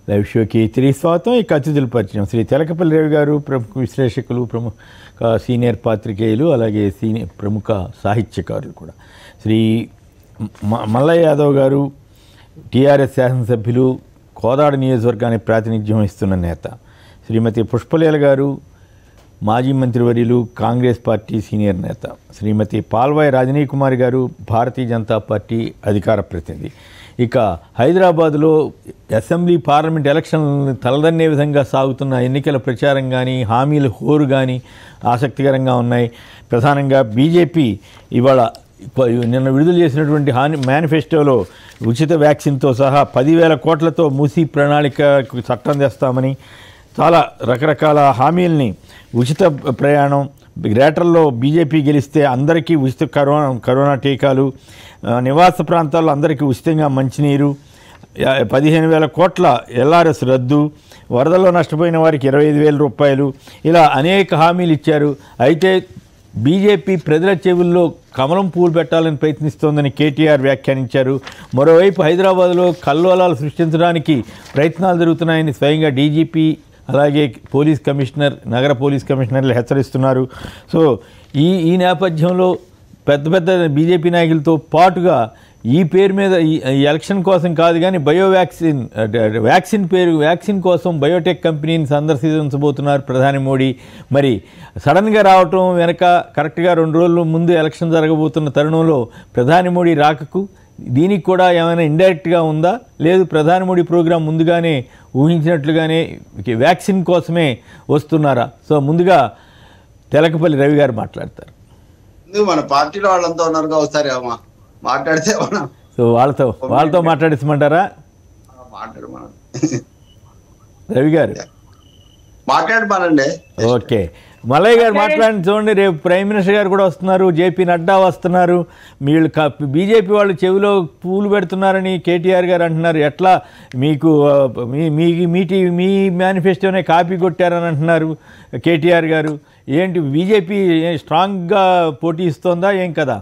Live షోకి తిరిగి స్వాగతం ఇక అతిథుల పరిచయం శ్రీ తెలకపల్లి రవి గారు ప్రముఖ విశ్లేషకులు ప్రముఖ సీనియర్ పాత్రికేయులు అలాగే సీనియర్ ప్రముఖ సాహిత్యకారులు కూడా శ్రీ మ- మల్లయ్య యాదవ్ గారు టీఆర్ఎస్ శాసనసభ్యులు కోదాడ నియోజకవర్గానికి ప్రాతినిధ్యం వహిస్తున్న నేత శ్రీమతి పుష్పలీల గారు మాజీ మంత్రివర్యులు కాంగ్రెస్ పార్టీ సీనియర్ నేత శ్రీమతి పాల్వాయి రాజనీ కుమార్ గారు భారతీయ జనతా పార్టీ అధికార ప్రతినిధి ఇక హైదరాబాదులో అసెంబ్లీ పార్లమెంట్ ఎలక్షన్లను తలదన్నే విధంగా సాగుతున్న ఎన్నికల ప్రచారం కానీ హామీల హోరు కానీ ఆసక్తికరంగా ఉన్నాయి ప్రధానంగా బీజేపీ ఇవాళ కొ- నిన్న విడుదల చేసినటువంటి హాని మేనిఫెస్టోలో ఉచిత వ్యాక్సిన్తో సహా పదివేల కోట్లతో మూసీ ప్రణాళికకు చట్టం తెస్తామని చాలా రకరకాల హామీల్ని ఉచిత ప్రయాణం గ్రేటర్లో బీజేపీ గెలిస్తే అందరికీ ఉచిత కరోనా కరోనా టీకాలు ఆ, నివాస ప్రాంతాల్లో అందరికీ ఉచితంగా మంచినీరు యా- పదిహేను వేల కోట్ల ఎల్ఆర్ఎస్ రద్దు వరదల్లో నష్టపోయిన వారికి ఇరవై ఐదు వేల రూపాయలు ఇలా అనేక హామీలు ఇచ్చారు అయితే బీజేపీ ప్రజల చెవుల్లో కమలం పూలు పెట్టాలని ప్రయత్నిస్తోందని కేటీఆర్ వ్యాఖ్యానించారు మరోవైపు హైదరాబాద్లో కల్లోలాలు సృష్టించడానికి ప్రయత్నాలు జరుగుతున్నాయని స్వయంగా డీజీపీ అలాగే పోలీస్ కమిషనర్ నగర పోలీస్ కమిషనర్లు హెచ్చరిస్తున్నారు సో ఈ ఈ నేపథ్యంలో పెద్ద పెద్ద బీజేపీ నాయకులతో పాటుగా ఈ పేరు మీద ఈ ఈ ఎలక్షన్ కోసం కాదు కానీ బయో వ్యాక్సిన్ అంటే వ్యాక్సిన్ పేరు వ్యాక్సిన్ కోసం బయోటెక్ కంపెనీని సందర్శించబోతున్నారు ప్రధాని మోడీ మరి సడన్గా రావటం వెనక కరెక్ట్గా రెండు రోజుల ముందు ఎలక్షన్ జరగబోతున్న తరుణంలో ప్రధాని మోడీ రాకకు దీనికి కూడా ఏమైనా ఇండైరెక్ట్గా ఉందా లేదు ప్రధాని మోడీ ప్రోగ్రాం ముందుగానే ఊహించినట్లుగానే ఇక వ్యాక్సిన్ కోసమే వస్తున్నారా సో ముందుగా తెలకపల్లి రవి గారు మాట్లాడతారు ఎందుకు మన పార్టీలో వాళ్ళంతా ఉన్నారుగా ఒకసారి అమ్మా మాట్లాడితే మనం సో వాళ్ళతో వాళ్ళతో మాట్లాడించమంటారా మాట్లాడు మనం రవి గారు మాట్లాడమానండి ఓకే మలయ్ గారు మాట్లాడి చూడండి రేపు ప్రైమ్ మినిస్టర్ గారు కూడా వస్తున్నారు జేపీ నడ్డా వస్తున్నారు వీళ్ళు బీజేపీ వాళ్ళు చెవిలో పూలు పెడుతున్నారని కేటీఆర్ గారు అంటున్నారు ఎట్లా మీకు ఆ, మీ మీ మీ టీ- మీ మేనిఫెస్టోనే కాపీ కొట్టారని అంటున్నారు కేటీఆర్ గారు ఏంటి బీజేపీ స్ట్రాంగ్గా పోటీ ఇస్తోందా ఏం కదా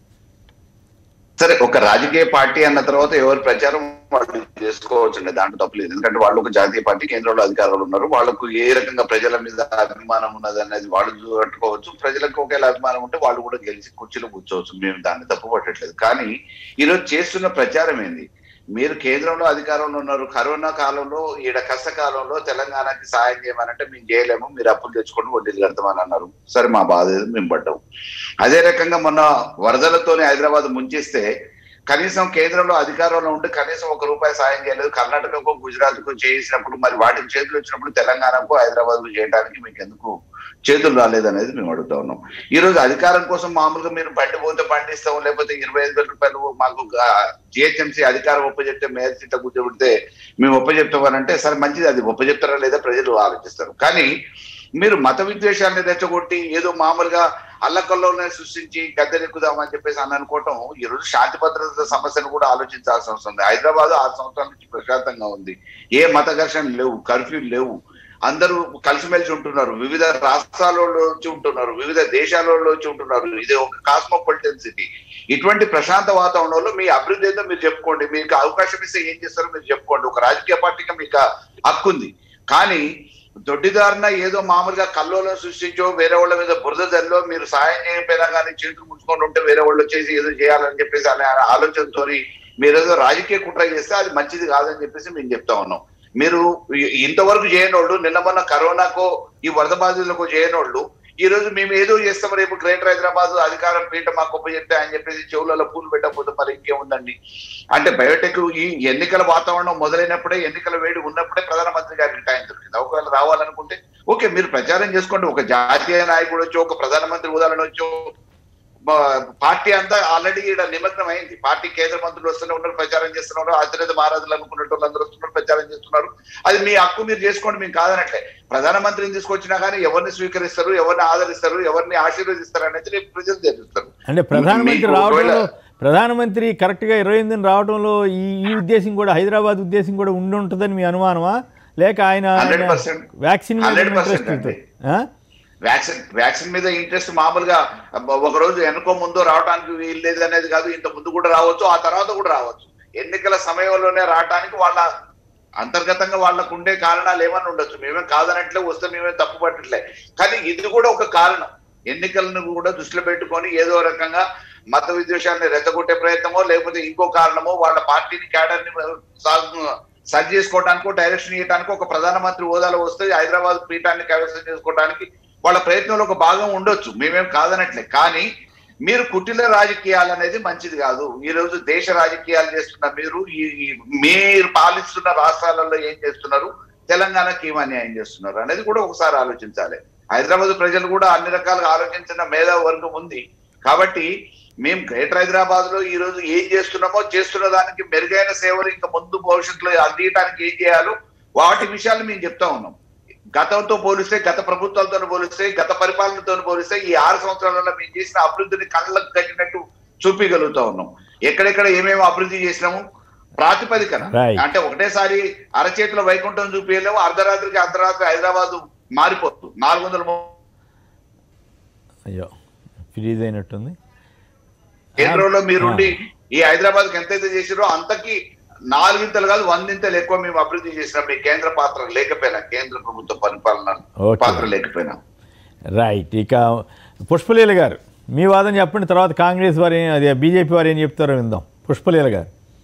సరే ఒక రాజకీయ పార్టీ అన్న తర్వాత ఎవరి ప్రచారం వాళ్ళు చేసుకోవచ్చండి దాంట్లో తప్పలేదు ఎందుకంటే వాళ్ళు ఒక జాతీయ పార్టీ కేంద్రంలో అధికారులు ఉన్నారు వాళ్ళకు ఏ రకంగా ప్రజల మీద అభిమానం ఉన్నది అనేది వాళ్ళు చూపెట్టుకోవచ్చు ప్రజలకు ఒకవేళ అభిమానం ఉంటే వాళ్ళు కూడా గెలిచి కుర్చీలో కూర్చోవచ్చు మేము దాన్ని తప్పు పట్టట్లేదు కానీ ఈరోజు చేస్తున్న ప్రచారం ఏంది మీరు కేంద్రంలో అధికారంలో ఉన్నారు కరోనా కాలంలో ఈడ కష్టకాలంలో తెలంగాణకి సాయం చేయమనంటే మేము చేయలేము మీరు అప్పులు తెచ్చుకొని వడ్డీలు కడతామని అన్నారు సరే మా బాధ ఏదో మేము పడ్డాం అదే రకంగా మొన్న వరదలతోనే హైదరాబాద్ ముంచేస్తే కనీసం కేంద్రంలో అధికారంలో ఉండి కనీసం ఒక రూపాయి సాయం చేయలేదు కర్ణాటకకు గుజరాత్ కు చేసినప్పుడు మరి వాటికి చేతులు వచ్చినప్పుడు తెలంగాణకు హైదరాబాద్ కు చేయడానికి మీకు ఎందుకు చేతులు రాలేదనేది మేము అడుగుతా ఉన్నాం ఈ రోజు అధికారం కోసం మామూలుగా మీరు బండి పోతే బండి ఇస్తాం లేకపోతే ఇరవై ఐదు వేల రూపాయలు మాకు జిహెచ్ఎంసీ అధికారం ఒప్పచెప్తే మేయర్ సీట్ల కూర్చోబెడితే మేము ఒప్పచెప్తామనంటే సరే మంచిది అది ఒప్పచెప్తారా లేదా ప్రజలు ఆలోచిస్తారు కానీ మీరు మత విద్వేషాన్ని రెచ్చగొట్టి ఏదో మామూలుగా అల్లకల్లోనే సృష్టించి గద్దెనెక్కుదామని చెప్పేసి అని అనుకోవటం ఈ రోజు శాంతి భద్రత సమస్యను కూడా ఆలోచించాల్సిన అవసరం ఉంది హైదరాబాద్ ఆరు సంవత్సరాల నుంచి ప్రశాంతంగా ఉంది ఏ మత ఘర్షణలు లేవు కర్ఫ్యూ లేవు అందరూ కలిసిమెలిసి ఉంటున్నారు వివిధ రాష్ట్రాలలో వచ్చి ఉంటున్నారు వివిధ దేశాలలో వచ్చి ఉంటున్నారు ఇది ఒక కాస్మోపాలిటన్ సిటీ ఇటువంటి ప్రశాంత వాతావరణంలో మీ అభివృద్ధి ఏందో మీరు చెప్పుకోండి మీకు అవకాశం ఇస్తే ఏం చేస్తారో మీరు చెప్పుకోండి ఒక రాజకీయ పార్టీకి మీకు హక్కు ఉంది కానీ దొడ్డిదారిన ఏదో మామూలుగా కల్లోలో సృష్టించో వేరే వాళ్ళ మీద బురద జల్లో మీరు సాయం చేయకపోయినా కానీ చేతులు ముడుచుకొని ఉంటే వేరే వాళ్ళు వచ్చేసి ఏదో చేయాలని చెప్పేసి అనే ఆలోచనతో మీరు ఏదో రాజకీయ కుట్ర చేస్తే అది మంచిది కాదని చెప్పేసి మేము చెప్తా ఉన్నాం మీరు ఇ- ఇంతవరకు చేయనోళ్ళు నిన్న మొన్న కరోనాకో ఈ వరద బాధితులకు చేయనోళ్ళు ఈ రోజు మేము ఏదో చేస్తాం రేపు గ్రేటర్ హైదరాబాద్ అధికారం పీఠ మాకు గొప్ప చెప్తే అని చెప్పేసి చెవులలో పూలు పెట్టకపోతే మరి ఇంకేముందండి అంటే బయోటెక్ ఈ ఎన్నికల వాతావరణం మొదలైనప్పుడే ఎన్నికల వేడి ఉన్నప్పుడే ప్రధానమంత్రి గారికి టైం దొరికింది ఒకవేళ రావాలనుకుంటే ఓకే మీరు ప్రచారం చేసుకోండి ఒక జాతీయ నాయకుడు వచ్చో ఒక ప్రధానమంత్రి హోదాలను వచ్చో మా పార్టీ అంతా ఆల్రెడీ ఇక్కడ నిమగ్నం అయింది పార్టీ కేంద్ర మంత్రులు వస్తూనే ఉన్నారు ప్రచారం చేస్తున్నారు అతిరేత మహారాజులు అనుకున్నట్టు వాళ్ళందరూ వస్తున్నారు ప్రచారం చేస్తున్నారు అది మీ హక్కు మీరు చేసుకోండి మేము కాదనట్లే ప్రధానమంత్రిని తీసుకొచ్చినా కానీ ఎవరిని స్వీకరిస్తారు ఎవరిని ఆదరిస్తారు ఎవరిని ఆశీర్వదిస్తారు అనేది రేపు ప్రజలు తెలుస్తారు అంటే ప్రధానమంత్రి మీకు ఒకవేళ- రావడంలో ప్రధానమంత్రి కరెక్ట్గా ఇరవై ఎనిమిదిని రావడంలో ఈ ఈ ఉద్దేశం కూడా హైదరాబాద్ ఉద్దేశం కూడా ఉండి ఉంటుందని మీ అనుమానమా లేక ఆయన ఆయన 100% వ్యాక్సిన్ మీద 100% ఇంట్రెస్ట్ అండి. ఆ? వ్యాక్సిన్ వ్యాక్సిన్ మీద ఇంట్రెస్ట్ మామూలుగా ఒక రోజు వెనుకో ముందు రావడానికి వీలు లేదు అనేది కాదు ఇంత ముందు కూడా రావచ్చు ఆ తర్వాత కూడా రావచ్చు ఎన్నికల సమయంలోనే రావడానికి వాళ్ళ అంతర్గతంగా వాళ్ళకు ఉండే కారణాలు ఏమన్నా ఉండొచ్చు మేమే కాదనట్లే వస్తే మేమే తప్పు పట్టట్లే కానీ ఇది కూడా ఒక కారణం ఎన్నికలను కూడా దృష్టిలో పెట్టుకొని ఏదో రకంగా మత విద్వేషాన్ని రెచ్చగొట్టే ప్రయత్నమో లేకపోతే ఇంకో కారణమో వాళ్ళ పార్టీని క్యాడర్ ని సాగు- సరి చేసుకోవడానికో డైరెక్షన్ ఇవ్వడానికి ఒక ప్రధానమంత్రి హోదాలో వస్తే హైదరాబాద్ పీఠాన్ని కైవసం చేసుకోవడానికి వాళ్ళ ప్రయత్నంలో ఒక భాగం ఉండొచ్చు మేమేం కాదనట్లే కానీ మీరు కుటిల రాజకీయాలు అనేది మంచిది కాదు ఈ రోజు దేశ రాజకీయాలు చేస్తున్న మీరు ఈ ఈ- మీరు పాలిస్తున్న రాష్ట్రాలలో ఏం చేస్తున్నారు తెలంగాణకి ఏం అన్యాయం చేస్తున్నారు అనేది కూడా ఒకసారి ఆలోచించాలి హైదరాబాద్ ప్రజలు కూడా అన్ని రకాలుగా ఆలోచించిన మేధావి వర్గం ఉంది కాబట్టి మేము గ్రేటర్ హైదరాబాద్ లో ఈ రోజు ఏం చేస్తున్నామో చేస్తున్న దానికి మెరుగైన సేవలు ఇంకా ముందు భవిష్యత్తులో అందించడానికి ఏం చేయాలో వాటి విషయాలు మేము చెప్తా ఉన్నాం గతంతో పోలిస్తే గత ప్రభుత్వాలతో పోలిస్తే గత పరిపాలనతో పోలిస్తే ఈ ఆరు సంవత్సరాలలో మేము చేసిన అభివృద్ధిని కళ్ళకు కట్టినట్టు చూపించగలుగుతా ఉన్నాం ఎక్కడెక్కడ ఏమేమి అభివృద్ధి చేసినాము ప్రాతిపదికన Right. అంటే ఒకటేసారి అరచేతిలో వైకుంఠం చూపించలేము అర్ధరాత్రికి అర్ధరాత్రి హైదరాబాద్ మారిపోతుంది నాలుగు వందల ము- అయ్యో ఫ్రీజ్ అయినట్టుంది కేంద్రంలో మీరుండి ఈ హైదరాబాద్ కి ఎంతైతే చేసిరో అంతకి నాలుగింతలు కాదు వందింతలు ఎక్కువ మేము అభివృద్ధి చేసినాం మీ కేంద్ర పాత్ర లేకపోయినా కేంద్ర ప్రభుత్వ పరిపాలన Okay. పాత్ర లేకపోయినా రైట్ ఇక పుష్పలీల గారు మీ వాదన చెప్పండి తర్వాత కాంగ్రెస్ వారు ఏం- అదే బీజేపీ వారు ఏం చెప్తారో విందాం పుష్పలీల గారు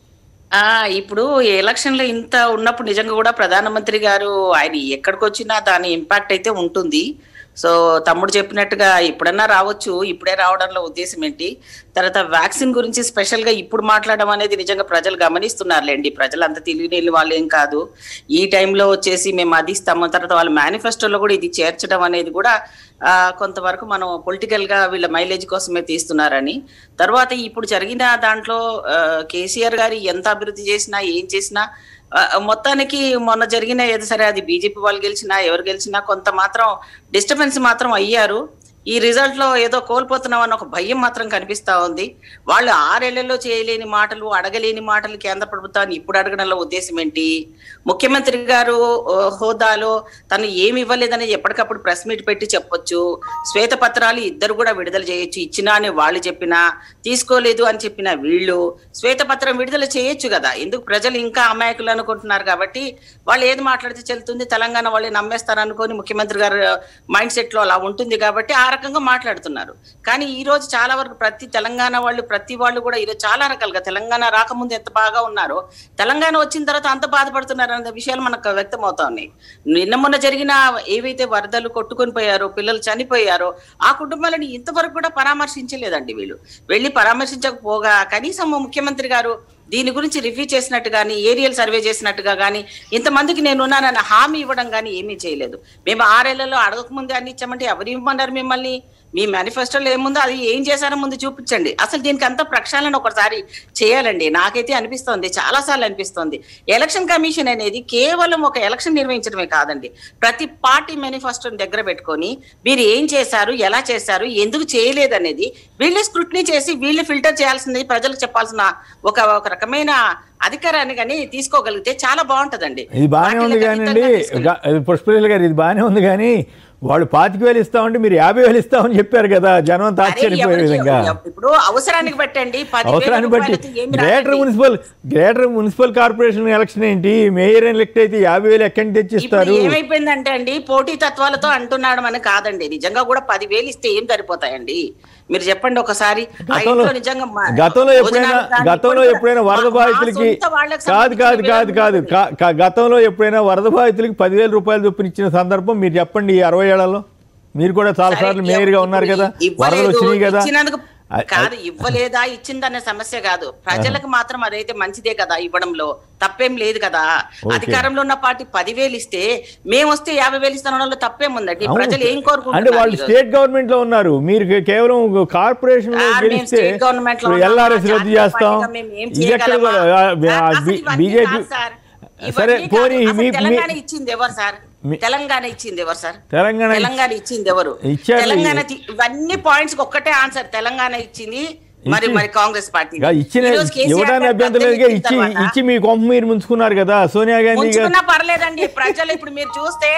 ఆ ఇప్పుడు ఈ ఎలక్షన్ లో ఇంత ఉన్నప్పుడు నిజంగా కూడా ప్రధానమంత్రి గారు ఆయన ఎక్కడికి వచ్చినా దాని ఇంపాక్ట్ అయితే ఉంటుంది సో తమ్ముడు చెప్పినట్టుగా ఇప్పుడన్నా రావచ్చు ఇప్పుడే రావడంలో ఉద్దేశం ఏంటి తర్వాత వ్యాక్సిన్ గురించి స్పెషల్ గా ఇప్పుడు మాట్లాడడం అనేది నిజంగా ప్రజలు గమనిస్తున్నారులేండి ప్రజలు అంత తెలియని వాళ్ళు ఏం కాదు ఈ టైంలో వచ్చేసి మేము అది ఇస్తాము తర్వాత వాళ్ళ మేనిఫెస్టోలో కూడా ఇది చేర్చడం అనేది కూడా ఆ, కొంతవరకు మనం పొలిటికల్ గా వీళ్ళ మైలేజ్ కోసమే తీస్తున్నారని తర్వాత ఇప్పుడు జరిగిన దాంట్లో ఆ, కేసీఆర్ గారు ఎంత అభివృద్ధి చేసినా ఏం చేసినా ఆ, మొత్తానికి మొన్న జరిగిన ఏదో సరే అది బీజేపీ వాళ్ళు గెలిచినా ఎవరు గెలిచినా కొంత మాత్రం డిస్టర్బెన్స్ మాత్రం అయ్యారు ఈ రిజల్ట్ లో ఏదో కోల్పోతున్నాం అన్న ఒక భయం మాత్రం కనిపిస్తా ఉంది వాళ్ళు ఆరేళ్లలో చేయలేని మాటలు అడగలేని మాటలు కేంద్ర ప్రభుత్వాన్ని ఇప్పుడు అడగడంలో ఉద్దేశం ఏంటి ముఖ్యమంత్రి గారు ఆ, హోదాలో తను ఏమి ఇవ్వలేదని ఎప్పటికప్పుడు ప్రెస్ మీట్ పెట్టి చెప్పొచ్చు శ్వేతపత్రాలు ఇద్దరు కూడా విడుదల చేయొచ్చు ఇచ్చినా అని వాళ్ళు చెప్పినా తీసుకోలేదు అని చెప్పిన వీళ్ళు శ్వేతపత్రం విడుదల చేయొచ్చు కదా ఎందుకు ప్రజలు ఇంకా అమాయకులు అనుకుంటున్నారు కాబట్టి వాళ్ళు ఏది మాట్లాడితే చెల్లుతుంది తెలంగాణ వాళ్ళు నమ్మేస్తారు అనుకొని ముఖ్యమంత్రి గారు మైండ్ సెట్ లో అలా ఉంటుంది కాబట్టి ఆ రకంగా మాట్లాడుతున్నారు కానీ ఈ రోజు చాలా వరకు ప్రతి తెలంగాణ వాళ్ళు ప్రతి వాళ్ళు కూడా ఈరోజు చాలా రకాలుగా తెలంగాణ రాకముందు ఎంత బాగా ఉన్నారో తెలంగాణ వచ్చిన తర్వాత అంత బాధపడుతున్నారు అనే విషయాలు మనకు వ్యక్తం అవుతా ఉన్నాయి నిన్న మొన్న జరిగిన ఏవైతే వరదలు కొట్టుకొని పోయారో పిల్లలు చనిపోయారో ఆ కుటుంబాలను ఇంతవరకు కూడా పరామర్శించలేదండి వీళ్ళు వెళ్ళి పరామర్శించకపోగా కనీసం ముఖ్యమంత్రి గారు దీని గురించి రివ్యూ చేసినట్టు కానీ ఏరియల్ సర్వే చేసినట్టుగా కానీ ఇంతమందికి నేను ఉన్నానన్న హామీ ఇవ్వడం కానీ ఏమీ చేయలేదు మేము ఆరేళ్లలో అడగకముందే అన్ని ఇచ్చామంటే ఎవరు ఇవ్వమన్నారు మిమ్మల్ని మీ మేనిఫెస్టోలో ఏముందో అది ఏం చేశారో ముందు చూపించండి అసలు దీనికి అంత ప్రక్షాళన ఒకసారి చేయాలండి నాకైతే అనిపిస్తోంది చాలా సార్లు అనిపిస్తోంది ఎలక్షన్ కమిషన్ అనేది కేవలం ఒక ఎలక్షన్ నిర్వహించడమే కాదండి ప్రతి పార్టీ మేనిఫెస్టోని దగ్గర పెట్టుకొని మీరు ఏం చేశారు ఎలా చేశారు ఎందుకు చేయలేదు అనేది వీళ్ళే స్క్రూట్నీ చేసి వీళ్ళు ఫిల్టర్ చేయాల్సింది ప్రజలకు చెప్పాల్సిన ఒక ఒక రకమైన అధికారాన్ని కానీ తీసుకోగలిగితే చాలా బాగుంటదండి ఇది బాగానే ఉంది పార్టీలకు కానివ్వండి అతీతంగా తీసుకెళ్ళి- గా- ఇది పుష్పలీల గారు ఇది బాగానే ఉంది కానీ వాళ్ళు పాతిక వేలు ఇస్తామంటే మీరు యాభై వేలు ఇస్తామని చెప్పారు కదా జనం అంతా అరే ఆశ్చర్యపోయే ఎవరికి- విధంగా ఇప్పుడు అవసరానికి పెట్టండి పదివేల అవసరాన్ని బట్టి రూపాయలతో ఏమి గ్రేటర్ రాదండి. Municipal greater municipal corporation election ఏంటి మేయర్ ఎలక్ట్ అయితే యాభై వేలు ఎక్కడి నుంచి ఇప్పుడు తెచ్చిస్తారు ఏమైపోయిందంటే అండి పోటీ తత్వాలతో అంటున్నాడు అని కాదండి నిజంగా కూడా పదివేలు ఇస్తే ఏం సరిపోతాయండి మీరు చెప్పండి ఒకసారి ఆ గతంలో ఇంట్లో నిజంగా మా- గతంలో ఎప్పుడైనా భోజనాలు కానీ గతంలో ఇప్పుడు ఎప్పుడైనా వరద మా- మా బాధితులకి సొంత వాళ్ళకి కాదు కాదు సంబంధించిన కాదు కాదు వేలు కా- కా- గతంలో ఎప్పుడైనా వరద బాధితులకి పదివేల రూపాయలు చొప్పున ఇచ్చిన సందర్భం మీరు చెప్పండి ఈ అరవై ఏళ్లలో మీరు కూడా చాలా సరే, సార్లు మేయర్గా ఉన్నారు కదా ఇవ్వలేదు, వరదలు వచ్చినాయి కదా ఇచ్చినందుకు అ- కాదు ఇవ్వలేదా ఇచ్చిందనే సమస్య కాదు ప్రజలకు మాత్రం అదైతే మంచిదే కదా ఇవ్వడంలో తప్పేం లేదు కదా ఓకే. అధికారంలో ఉన్న పార్టీ పదివేలు ఇస్తే మేము వస్తే యాభై వేలు ఇస్తానడంలో తప్పేం ఉందండి అవును. ప్రజలు ఏం అంటే కోరుకుంటున్నారు వాళ్ళు ఈరోజు? స్టేట్ గవర్నమెంట్ లో ఉన్నారు మీరు కే- కేవలం కార్పొరేషన్ లో ఆ, మేము గెలిస్తే స్టేట్ గవర్నమెంట్ లో ఉన్నామా? ఎల్ఆర్ఎస్ రద్దు జాతీయ చేస్తాం పార్టీగా మేము ఏం ఇది ఎక్కడ చేయగలమా? కూడా ఆ, అసలు ఇవన్నీ బీజేపీ కాదు సార్. సరే ఇవన్నీ పోనీ కాదు. అసలు మీ తెలంగాణ మీ- ఇచ్చింది ఎవరు సార్ మీ- తెలంగాణ ఇచ్చింది ఎవరు సార్ తెలంగాణ తెలంగాణ ఇచ్చింది ఎవరు ఇచ్చారు. తెలంగాణ తి- ఇవన్నీ పాయింట్స్ ఒక్కటే ఆన్సర్ తెలంగాణ ఇచ్చింది మరి ఇచ్చి- మరి కాంగ్రెస్ పార్టీ గా ఇచ్చిన ఈ రోజు కేసీఆర్ ఇవ్వడానికి గారు అభ్యంతరం పద్దెనిమిది లేదుగా ఇచ్చి తర్వాత ఇచ్చి మీ కొంప మీరు ముంచుకున్నారు కదా సోనియా గాంధీ గారు ఉంచుకున్నా పర్లేదండి ప్రజలు ఇప్పుడు మీరు చూస్తే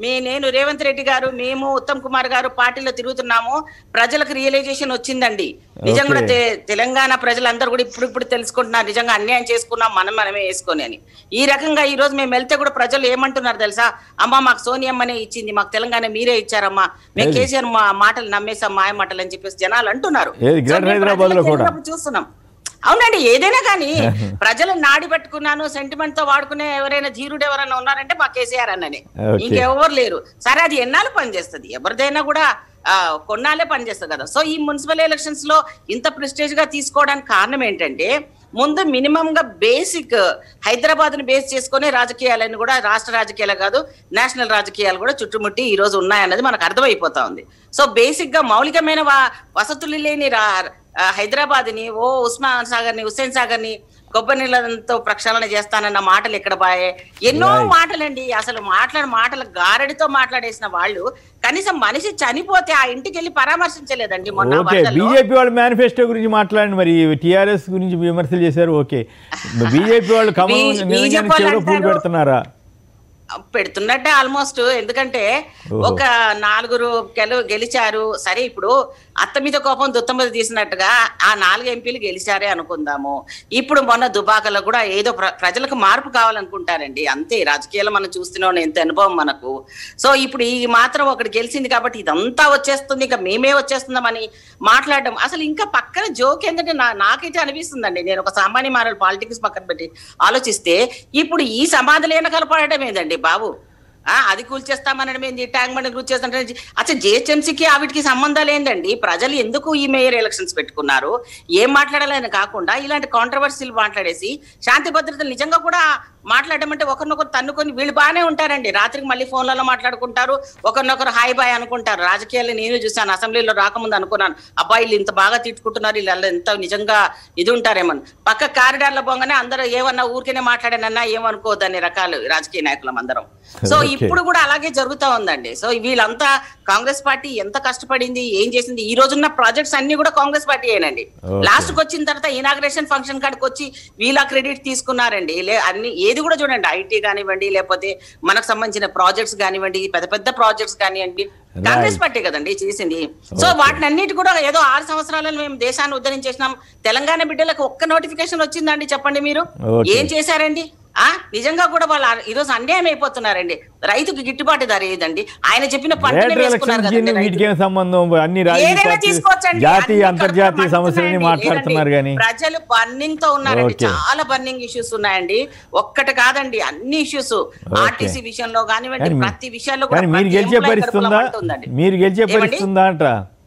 మీ నేను రేవంత్ రెడ్డి గారు మేము ఉత్తమ్ కుమార్ గారు పార్టీలో తిరుగుతున్నాము ప్రజలకు రియలైజేషన్ వచ్చిందండి నిజంగా కూడా Okay. తె- తెలంగాణ ప్రజలందరూ కూడా ఇప్పుడు ఇప్పుడు తెలుసుకుంటున్నారు నిజంగా అన్యాయం చేసుకున్నాం మనం మనమే వేసుకొని అని ఈ రకంగా ఈ రోజు మేము వెళ్తే కూడా ప్రజలు ఏమంటున్నారు తెలుసా అమ్మా మాకు సోనియమ్మనే ఇచ్చింది మాకు తెలంగాణ మీరే ఇచ్చారమ్మా మేము ఏది? కేసీఆర్ మా మాటలు నమ్మేసాం మాయ మాటలు అని చెప్పేసి జనాలు అంటున్నారు ఏది? సో గ్రేటర్ మేము హైదరాబాద్ లో ప్రజలకు కూడా? వెళ్ళినప్పుడు చూస్తున్నాం అవునండి ఏదైనా కానీ ప్రజలు నాడి పెట్టుకున్నాను సెంటిమెంట్ తో వాడుకునే ఎవరైనా ధీరుడు ఎవరైనా ఉన్నారంటే మా కేసీఆర్ అన్ననే Okay. ఇంకెవరు లేరు సరే అది ఎన్నాళ్ళు పనిచేస్తుంది ఎవరిదైనా కూడా ఆ, కొన్నాళ్ళే పనిచేస్తుంది కదా సో ఈ మున్సిపల్ ఎలక్షన్స్ లో ఇంత ప్రెస్టేజ్ గా తీసుకోవడానికి కారణం ఏంటంటే ముందు మినిమం గా బేసిక్ హైదరాబాద్ ని బేస్ చేసుకునే రాజకీయాలని కూడా రాష్ట్ర రాజకీయాలు కాదు నేషనల్ రాజకీయాలు కూడా చుట్టుముట్టి ఈ రోజు ఉన్నాయన్నది మనకు అర్థమైపోతా ఉంది సో బేసిక్ గా మౌలికమైన వా- వసతులు లేని రా హైదరాబాద్ ని ఓ ఉస్మాన్ సాగర్ ని హుస్సేన్ సాగర్ ని కొబ్బరి నీళ్ళతో ప్రక్షాళన చేస్తానన్న మాటలు ఎక్కడ బాయే ఎన్నో Right. మాటలండి అసలు మాట్లాడిన మాటలు గారడితో మాట్లాడేసిన వాళ్ళు కనీసం మనిషి చనిపోతే ఆ ఇంటికి వెళ్ళి పరామర్శించలేదండి మొన్న ఓకే వరదల్లో. బీజేపీ వాళ్ళు మేనిఫెస్టో గురించి మాట్లాడండి మరి టీఆర్ఎస్ గురించి విమర్శలు చేశారు ఓకే బీజేపీ వాళ్ళు ఖమ్మం బీ- నిజంగానే బీజేపీ వాళ్ళు చెవిలో పూలు అంటారు- పెడుతున్నారా పెడుతున్నట్టే ఆల్మోస్ట్ ఎందుకంటే ఓహో. ఒక నాలుగురు గెలు గెలిచారు సరే ఇప్పుడు అత్త మీద కోపం దుత్త మీద తీసినట్టుగా ఆ నాలుగు ఎంపీలు గెలిచారే అనుకుందాము ఇప్పుడు మొన్న దుబాకలో కూడా ఏదో ప్ర- ప్రజలకు మార్పు కావాలనుకుంటారండి అంతే రాజకీయాలు మనం చూస్తున్నాం ఎంత అనుభవం మనకు సో ఇప్పుడు ఈ మాత్రం ఒకటి గెలిచింది కాబట్టి ఇదంతా వచ్చేస్తుంది ఇంకా మేమే వచ్చేస్తుందామని మాట్లాడడం అసలు ఇంకా పక్కన జోక్ ఏంటంటే నా నాకైతే అనిపిస్తుందండి నేను ఒక సామాన్య మానవులు పాలిటిక్స్ పక్కన పెట్టి ఆలోచిస్తే ఇప్పుడు ఈ సమాధులు వెనకాల పడడం ఏందండి బాబు ఆ అది కూల్చేస్తామనడం ఏంది ట్యాంక్ బండ్ కూల్చేస్తాం అసలు జిహెచ్ఎంసీకి వాటికి సంబంధాలు ఏందండి ప్రజలు ఎందుకు ఈ మేయర్ ఎలక్షన్స్ పెట్టుకున్నారు ఏం మాట్లాడాలని కాకుండా ఇలాంటి కాంట్రవర్సీలు మాట్లాడేసి శాంతి భద్రతలు నిజంగా కూడా మాట్లాడడం అంటే ఒకరినొకరు తన్నుకొని వీళ్ళు బాగానే ఉంటారండి రాత్రికి మళ్ళీ ఫోన్లలో మాట్లాడుకుంటారు ఒకరినొకరు హాయ్ బాయ్ అనుకుంటారు రాజకీయాలు నేను చూశాను అసెంబ్లీలో రాకముందు అనుకున్నాను అబ్బాయి వీళ్ళు ఇంత బాగా తిట్టుకుంటున్నారు వీళ్ళు ఎంత నిజంగా ఇది ఉంటారేమని పక్క కారిడార్లో పోగానే అందరూ ఏమన్నా ఊరికేనే మాట్లాడానన్నా ఏమనుకోవద్దు అనే రకాలు రాజకీయ నాయకులం అందరం సో Okay. ఇప్పుడు కూడా అలాగే జరుగుతా ఉందండి సో వీళ్ళంతా కాంగ్రెస్ పార్టీ ఎంత కష్టపడింది ఏం చేసింది ఈ రోజున్న ప్రాజెక్ట్స్ అన్ని కూడా కాంగ్రెస్ పార్టీ ఏనండి Okay. లాస్ట్ కి వచ్చిన తర్వాత ఇనాగ్రేషన్ ఫంక్షన్ కాడికి వచ్చి వీళ్ళ క్రెడిట్ తీసుకున్నారండి లే అన్ని ఏది కూడా చూడండి ఐటీ కానివ్వండి లేకపోతే మనకు సంబంధించిన ప్రాజెక్ట్స్ కానివ్వండి పెద్ద పెద్ద ప్రాజెక్ట్స్ కానివ్వండి కాంగ్రెస్ పార్టీ కదండి చేసింది సో Okay. వాటిని అన్నిటి కూడా ఏదో ఆరు సంవత్సరాలలో మేము దేశాన్ని ఉద్ధరించేసినాం తెలంగాణ బిడ్డలకు ఒక్క నోటిఫికేషన్ వచ్చిందండి చెప్పండి మీరు Okay. ఏం చేశారండి ఆ నిజంగా కూడా వాళ్ళు ఆ- ఈరోజు అన్యాయం అయిపోతున్నారండి రైతుకు గిట్టుబాటు ధర ఏదండి ఆయన చెప్పిన పంటనే రేటర్ వేసుకున్నారు ఎలక్షన్స్ కదండి రైతులు. వీటికి ఏం సంబంధం అన్ని రాజకీయ ఏదైనా పార్టీలు తీసుకోవచ్చండి. జాతీయ అన్ని అంతర్జాతీయ కడుపులో సమస్యలని మండుతున్నాయండి. మాట్లాడుతున్నారు లేదండి. కానీ ప్రజలు బర్నింగ్ తో ఉన్నారండి ఓకే. చాలా బర్నింగ్ ఇష్యూస్ ఉన్నాయండి ఒక్కటి కాదండి అన్ని ఇష్యూస్ ఆర్టీసీ విషయంలో కానివ్వండి కానీ మీ- ప్రతి విషయంలో కూడా కానీ మీరు ప్రతి గెలిచే employee పరిస్థితి కడుపులో ఉందా మంట ఉందండి. మీరు గెలిచే ఏమండి? పరిస్థితి ఉందా అంట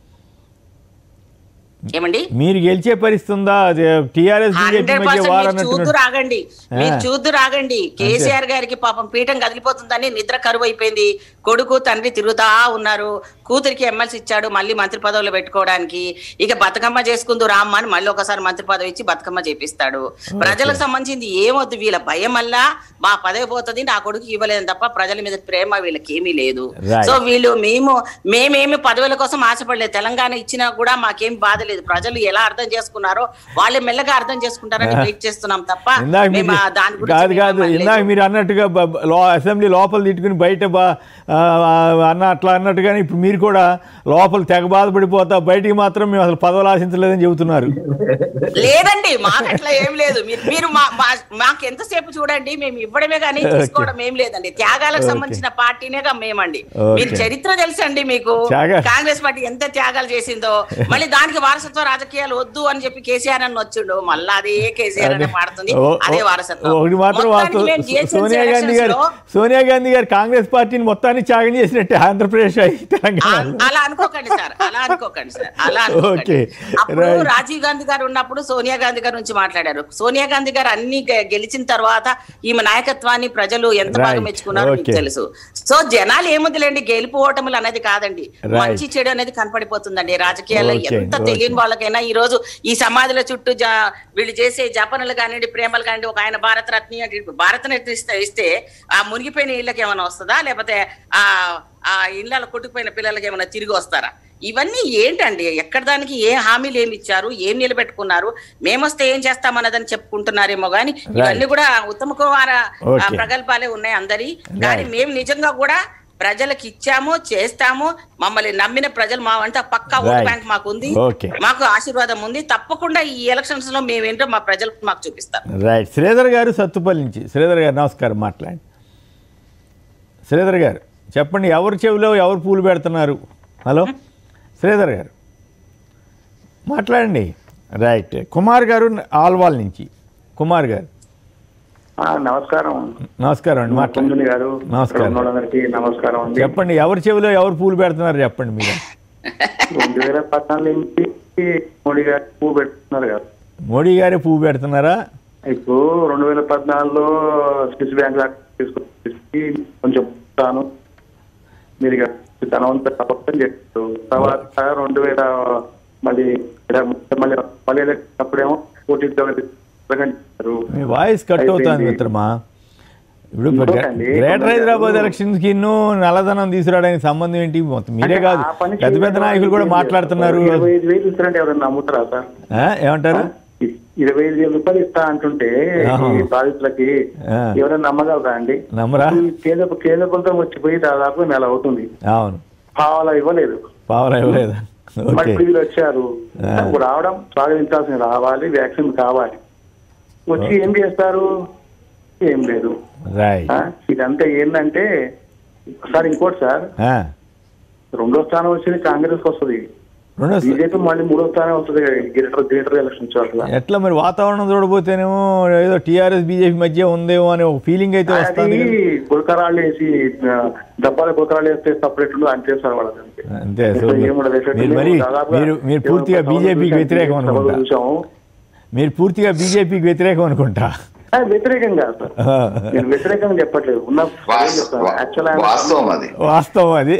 ఏమండి మీరు గెలిచే పరిస్థితి ఉందా టీఆర్ఎస్ బీజేపీ హండ్రెడ్ మధ్య పర్సెంట్ వార్ మీరు అన్నట్టు చూద్దు రాగండి మీరు ఆ. చూద్దు రాగండి కేసీఆర్ గారికి పాపం పీఠం కదిలిపోతుందని నిద్ర కరువు అయిపోయింది కొడుకు తండ్రి తిరుగుతా ఉన్నారు కూతురికి ఎమ్మెల్సీ ఇచ్చాడు మళ్ళీ మంత్రి పదవులు పెట్టుకోవడానికి ఇక బతుకమ్మ చేసుకుందు రామ్మ అని మళ్ళీ ఒకసారి మంత్రి పదవి ఇచ్చి బతుకమ్మ చేపిస్తాడు ప్రజలకు సంబంధించింది ఏమొద్దు వీళ్ళ భయం వల్ల మా పదవి పోతుంది నా కొడుకు ఇవ్వలేదు తప్ప ప్రజల మీద ప్రేమ వీళ్ళకి ఏమీ లేదు Right. సో వీళ్ళు మేము మేమేమి పదవుల కోసం ఆశపడలేదు తెలంగాణ ఇచ్చినా కూడా మాకేం బాధ లేదు ప్రజలు ఎలా అర్థం చేసుకున్నారో వాళ్ళు మెల్లగా అర్థం చేసుకుంటారని వెయిట్ చేస్తున్నాం తప్ప ఇందాక మేము మీరు ఆ దాని గురించి కాదు మేము కాదు అనలేదు. ఇందాక మీరు అన్నట్టుగా బ- బ- లో అసెంబ్లీ లోపల తిట్టుకుని బయట బా ఆ, అన్న అట్లా అన్నట్టుగానే ఇప్పుడు మీరు కూడా లోపల తెగ బాధపడిపోతా బయటికి మాత్రం మేము అసలు పదవులు ఆశించలేదని చెబుతున్నారు లేదండి మాకు అట్లా ఏం లేదు మీరు మీరు మా- మా- మాకు ఎంతసేపు చూడండి మేము ఇవ్వడమే కానీ తీసుకోవడం ఏం లేదండి త్యాగాలకు Okay. సంబంధించిన పార్టీనేగా మేమండి Okay. మీరు చరిత్ర తెలుసండి మీకు త్యాగా- కాంగ్రెస్ పార్టీ ఎంత త్యాగాలు చేసిందో మళ్ళీ దానికి వారసత్వ రాజకీయాలు వద్దు అని చెప్పి కేసీఆర్ అని వచ్చిండు మళ్ళీ అదే కేసీఆర్ అనే పాడుతుంది ఓ- అదే ఓ- వారసత్వం ఒకటి మాత్రం మొత్తానికి వాస్తవం. మేము GHMC సోనియా గాంధీ గారు elections లో సోనియా గాంధీ గారు కాంగ్రెస్ పార్టీని మొత్తాన్ని త్యాగం చేసినట్టే ఆంధ్రప్రదేశ్ అయి ఆ- తెలంగాణ అలా అనుకోకండి సార్ అలా అనుకోకండి సార్ అలా అనుకోకండి Okay. అప్పుడు Right. రాజీవ్ గాంధీ గారు ఉన్నప్పుడు సోనియా గాంధీ గారి నుంచి మాట్లాడారు సోనియా గాంధీ గారు అన్ని గె- గెలిచిన తర్వాత ఈమె నాయకత్వాన్ని ప్రజలు ఎంత బాగా Right. మెచ్చుకున్నారో మీకు Okay. తెలుసు సో జనాలు ఏముందిలేండి గెలుపు ఓటములు అనేది కాదండి Right. మంచి చెడు అనేది కనపడిపోతుందండి రాజకీయాల్లో Okay. ఎంత Okay. తెలియని వాళ్ళకైనా ఈ రోజు ఈ సమాధుల చుట్టూ జా- వీళ్ళు చేసే జపనలు కానివ్వండి ప్రేమలు కానివ్వండి ఒక ఆయన భారత రత్ని అంటే ఇప్పుడు భారత రత్న ఇస్తే ఇస్తే ఆ మునిగిపోయిన ఇళ్ళకి ఏమైనా వస్తుందా లేకపోతే ఆ ఆ ఇళ్ళలో కొట్టుకుపోయిన పిల్లలకి ఏమైనా తిరిగి వస్తారా ఇవన్నీ ఏంటండి ఎక్కడ దానికి ఏ హామీలు ఏమి ఇచ్చారు ఏం నిలబెట్టుకున్నారు మేమొస్తే ఏం చేస్తామన్నదని చెప్పుకుంటున్నారేమో గాని ఇవన్నీ కూడా ఉత్తమ కుమార ఆ, Okay. ప్రగల్భాలే ఉన్నాయి అందరి కానీ Right. మేము నిజంగా కూడా ప్రజలకు ఇచ్చాము చేస్తాము మమ్మల్ని నమ్మిన ప్రజలు మా వంట పక్కా ఓటు Right. బ్యాంక్ మాకు ఉంది Okay. మాకు ఆశీర్వాదం ఉంది తప్పకుండా ఈ ఎలక్షన్స్ లో మేమేంటో మా ప్రజలకు మాకు చూపిస్తారు రైట్ శ్రీధర్ గారు సత్తుపల్లి నుంచి శ్రీధర్ గారు నమస్కారం మాట్లాడండి శ్రీధర్ గారు చెప్పండి ఎవరు చెవిలో ఎవరు పూలు పెడుతున్నారు హలో శ్రీధర్ గారు మాట్లాడండి రైట్ కుమార్ గారు ఆల్వాల్ నుంచి కుమార్ గారు ఆ, నమస్కారం నమస్కారం అండి మాట్లాడండి కుందుని గారు నమస్కారం. అందరికి నమస్కారం అండి చెప్పండి ఎవరి చెవిలో ఎవరు పూలు పెడుతున్నారు చెప్పండి మీరు రెండు వేల పద్నాలుగు నుంచి మోడీ గారు పువ్వు పెట్టుతున్నారు కదా మోడీ గారే పువ్వు పెడుతున్నారా ఇప్పుడు రెండు వేల పద్నాలుగులో స్విస్ బ్యాంక్ దాకా తీసుకొచ్చి కొంచెం తాను మీరు ఇక ధనవంత అబద్ధం చెప్పారు తర్వాత రెండు వేల మళ్ళీ ఇక్కడ మళ్ళీ మళ్ళీ ఎలక్షన్ అప్పుడేమో పోటీ ప్రకటించారు మీ వాయిస్ కట్ అవుతుంది అయిపోయింది. మిత్రమా ఇప్పుడు ఇంకోటండి, గ్రేటర్ హైదరాబాద్ కొందరు ఎలక్షన్స్ కి నల్లధనం తీసుకురావడానికి సంబంధం ఏంటి మొత్తం మీరే కాదు ఆ పని పెద్ద పెద్ద నాయకులు కూడా చేయడం మాట్లాడుతున్నారు ఇరవై ఐదు వేలు ఇస్తారంటే ఎవరన్నా నమ్ముతారా సార్ ఆ, ఏమంటారు ఇరవై ఐదు వేల రూపాయలు ఇస్తా అంటుంటే ఆహా. ఈ బాధితులకి ఆ. ఎవరైనా నమ్మగలరా అండి నమ్మరా ఈ కేంద్ర కేంద్ర ప్రభుత్వం వచ్చిపోయి దాదాపు నెల అవుతుంది అవును పావాలా ఇవ్వలేదు పావులా ఇవ్వలేదా మరి ఓకే ఇప్పుడు వీళ్ళు వచ్చారు ఆ. ఇప్పుడు రావడం స్వాగతించాల్సింది రావాలి వ్యాక్సిన్ కావాలి వచ్చి ఏం చేస్తారు ఏం లేదు రైట్ ఆ, ఇదంతా ఏంటంటే సార్ ఇంకోటి సార్ రెండో స్థానం వచ్చింది కాంగ్రెస్ వస్తుంది రెండో స- బీజేపీ మళ్ళీ మూడో స్థానం వస్తుంది గ్రేటర్ గ్రేటర్ ఎలక్షన్స్ వల్ల ఎట్లా మరి వాతావరణం చూడబోతేనేమో ఏదో టీఆర్ఎస్ బీజేపీ మధ్య ఉందేమో అనే ఒక ఫీలింగ్ అయితే వస్తుంది అది గురకరాళ్ళు వేసి ఆ, డబ్బాల గురకరాళ్ళు వేస్తే సపరేట్ ఉండదు అంతే సార్ వాళ్ళకి అంతే. అంతే సో ఇప్పుడు ఏముండదు, ఎఫెక్ట్ మీరు మరి లేదు. దాదాపుగా మీరు మీరు పూర్తిగా ఎవరో బీజేపీకి సభలు వ్యతిరేకం చూసాం, అనుకుంటా సభలు చూసాము మీరు పూర్తిగా బీజేపీకి వ్యతిరేకం అనుకుంటా ఆ, వ్యతిరేకం కాదు సార్ నేను వ్యతిరేకంగా చెప్పట్లేదు ఉన్న వాస్- చెప్తాను. Actual ఆయన- వాస్తవం అది వాస్తవం అది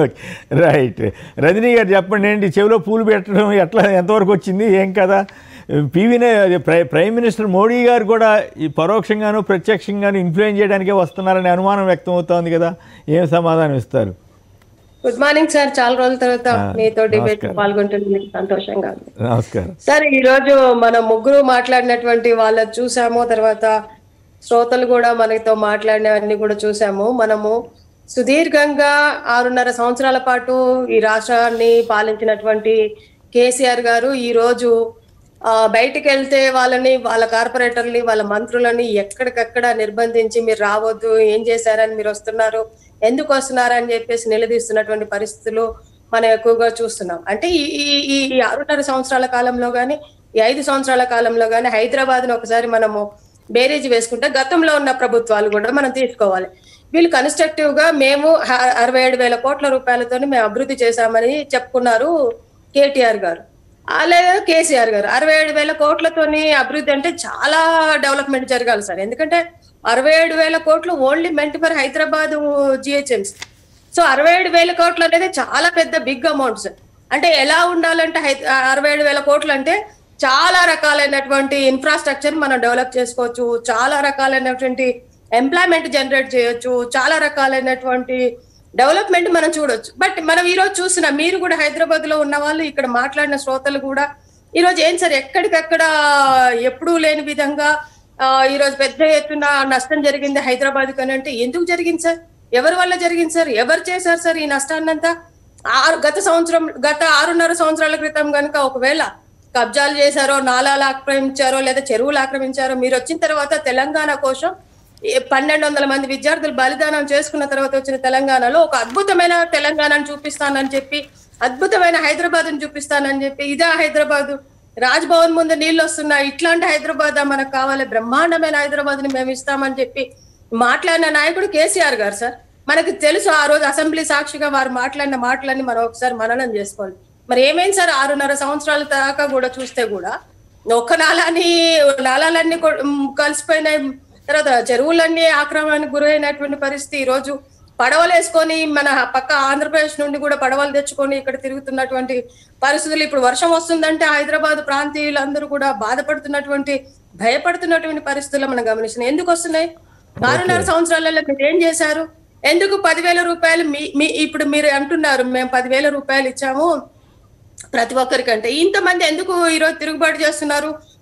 రైట్ రజనీ గారు చెప్పండి ఏంటి చెవిలో పూలు పెట్టడం ఎట్లా ఎంతవరకు వచ్చింది ఏం కదా పీవీనే అది ప్రై- ప్రైమ్ మినిస్టర్ మోడీ గారు కూడా ఈ పరోక్షంగాను ప్రత్యక్షంగాను ఇన్ఫ్లుయెన్స్ చేయడానికే వస్తున్నారనే అనుమానం వ్యక్తం అవుతోంది కదా ఏం సమాధానం ఇస్తారు గుడ్ మార్నింగ్ సార్ చాలా రోజుల తర్వాత ఆ, మీతో డిబేట్ నమస్కారం. పాల్గొంటున్నందుకు సంతోషంగా ఉంది నమస్కారం సార్ ఈ రోజు మన ముగ్గురు మాట్లాడినటువంటి వాళ్ళ చూసాము తర్వాత శ్రోతలు కూడా మనతో మాట్లాడినవన్నీ కూడా చూసాము మనము సుదీర్ఘంగా ఆరున్నర సంవత్సరాల పాటు ఈ రాష్ట్రాన్ని పాలించినటువంటి కేసీఆర్ గారు ఈ రోజు ఆ, బయటికి వెళ్తే వాళ్ళని వాళ్ళ కార్పొరేటర్ని వాళ్ళ మంత్రులని ఎక్కడికక్కడ నిర్బంధించి మీరు రావద్దు ఏం చేశారని మీరు వస్తున్నారు ఎందుకు వస్తున్నారని చెప్పేసి నిలదీస్తున్నటువంటి పరిస్థితులు మనం ఎక్కువగా చూస్తున్నాం అంటే ఈ ఈ- ఈ ఈ ఆరున్నర సంవత్సరాల కాలంలో కానీ ఈ ఐదు సంవత్సరాల కాలంలో కానీ హైదరాబాద్ని ఒకసారి మనము బేరీజ్ వేసుకుంటే గతంలో ఉన్న ప్రభుత్వాలు కూడా మనం తీసుకోవాలి వీళ్ళు కన్స్ట్రక్టివ్ గా మేము హ- అరవై ఏడు వేల కోట్ల రూపాయలతో మేము అభివృద్ధి చేశామని చెప్పుకున్నారు కేటీఆర్ గారు అలాగే కేసీఆర్ గారు అరవై ఏడు వేల కోట్లతోని అభివృద్ధి అంటే చాలా డెవలప్మెంట్ జరగాలి సార్ ఎందుకంటే అరవై ఏడు వేల కోట్లు ఓన్లీ మెంట్ ఫర్ హైదరాబాద్ జిహెచ్ఎంసీ సో అరవై ఏడు వేల కోట్లు అనేది చాలా పెద్ద బిగ్ అమౌంట్స్ అంటే ఎలా ఉండాలంటే హై అరవై ఏడు వేల కోట్లు అంటే చాలా రకాలైనటువంటి ఇన్ఫ్రాస్ట్రక్చర్ మనం డెవలప్ చేసుకోవచ్చు చాలా రకాలైనటువంటి ఎంప్లాయ్మెంట్ జనరేట్ చేయొచ్చు చాలా రకాలైనటువంటి డెవలప్మెంట్ మనం చూడొచ్చు బట్ మనం ఈ రోజు చూసిన మీరు కూడా హైదరాబాద్ లో ఉన్న వాళ్ళు ఇక్కడ మాట్లాడిన శ్రోతలు కూడా ఈ రోజు ఏం సార్ ఎక్కడికక్కడ ఎప్పుడూ లేని విధంగా ఆ, ఈ రోజు పెద్ద ఎత్తున నష్టం జరిగింది హైదరాబాద్ కని అంటే ఎందుకు జరిగింది సార్ ఎవరి వల్ల జరిగింది సార్ ఎవరు చేశారు సార్ ఈ నష్టాన్నంతా ఆరు గత సంవత్సరం గత ఆరున్నర సంవత్సరాల క్రితం కనుక ఒకవేళ కబ్జాలు చేశారో నాలాలు ఆక్రమించారో లేదా చెరువులు ఆక్రమించారో మీరు వచ్చిన తర్వాత తెలంగాణ కోసం ఈ పన్నెండు వందల మంది విద్యార్థులు బలిదానం చేసుకున్న తర్వాత వచ్చిన తెలంగాణలో ఒక అద్భుతమైన తెలంగాణను చూపిస్తానని చెప్పి అద్భుతమైన హైదరాబాద్ చూపిస్తానని చెప్పి ఇదే హైదరాబాద్ రాజ్ భవన్ ముందు నీళ్ళు వస్తున్నాయి ఇట్లాంటి హైదరాబాద్ మనకు కావాలి బ్రహ్మాండమైన హైదరాబాద్ ని మేము ఇస్తామని చెప్పి మాట్లాడిన నాయకుడు కేసీఆర్ గారు సార్ మనకు తెలుసు ఆ రోజు అసెంబ్లీ సాక్షిగా వారు మాట్లాడిన మాటలన్నీ మనం ఒకసారి మననం చేసుకోవాలి మరి ఏమైంది సార్ ఆరున్నర సంవత్సరాల దాకా కూడా చూస్తే కూడా ఒక్క నాలాని నాలాలన్నీ కొ- మ్, కలిసిపోయినాయి తర్వాత చెరువులన్నీ ఆక్రమణకు గురైనటువంటి పరిస్థితి ఈ రోజు పడవలు వేసుకొని మన పక్క ఆంధ్రప్రదేశ్ నుండి కూడా పడవలు తెచ్చుకొని ఇక్కడ తిరుగుతున్నటువంటి పరిస్థితులు ఇప్పుడు వర్షం వస్తుందంటే హైదరాబాద్ ప్రాంతీయులందరూ కూడా బాధపడుతున్నటువంటి భయపడుతున్నటువంటి పరిస్థితులు మనం గమనిస్తున్నాం ఎందుకు వస్తున్నాయి ఆరున్నర సంవత్సరాలలో మీరు ఏం చేశారు ఎందుకు పదివేల రూపాయలు మీ మీ ఇప్పుడు మీరు అంటున్నారు మేము పదివేల రూపాయలు ఇచ్చాము ప్రతి ఒక్కరికంటే ఇంతమంది ఎందుకు ఈరోజు తిరుగుబాటు చేస్తున్నారు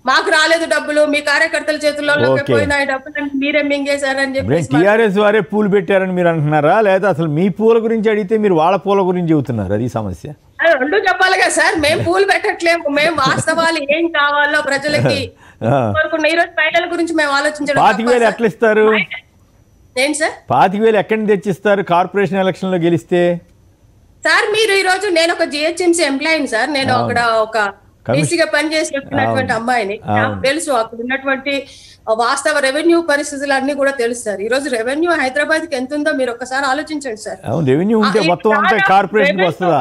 మాకు రాలేదు డబ్బులు మీ కార్యకర్తల చేతుల్లోకి Okay. పోయినాయి డబ్బులు అంటే మీరే మింగేశారని ఇప్పుడు చెప్పేసి టీఆర్ఎస్ వారే పూలు పెట్టారని మీరు అంటున్నారా లేదా అసలు మీ పూల గురించి అడిగితే మీరు వాళ్ళ పూల గురించి చెబుతున్నారు అది సమస్య అది రెండు చెప్పాలి కదా సార్ మేము పూలు పెట్టట్లేము మేము వాస్తవాలు ఏం కావాలో ప్రజలకి ఆ. కోరుకున్న ఈ రోజు మహిళల గురించి మేము ఆలోచించడం పాతిక తప్ప వేలు సార్. ఎట్లా ఇస్తారు ఏంటి సార్ పాతిక వేలు ఎక్కడి నుంచి తెచ్చిస్తారు కార్పొరేషన్ ఎలక్షన్లో గెలిస్తే సార్ మీరు ఈ రోజు నేను ఒక జిహెచ్ఎంసీ ఎంప్లాయీని సార్ నేను అక్కడ ఒక కమిషన్- డీసీగా పనిచేసినటువంటి అవును. అమ్మాయిని నాకు అవును. తెలుసు అక్కడ ఉన్నటువంటి వాస్తవ రెవెన్యూ పరిస్థితులు అన్ని కూడా తెలుసు సార్ ఈ రోజు రెవెన్యూ హైదరాబాద్ కి ఎంత ఉందో మీరు ఒకసారి ఆలోచించండి సార్ అవును రెవెన్యూ ఉంటే ఆ, ఈ మొత్తం అంతా దాదాపు కార్పొరేషన్కి revenue- వస్తుందా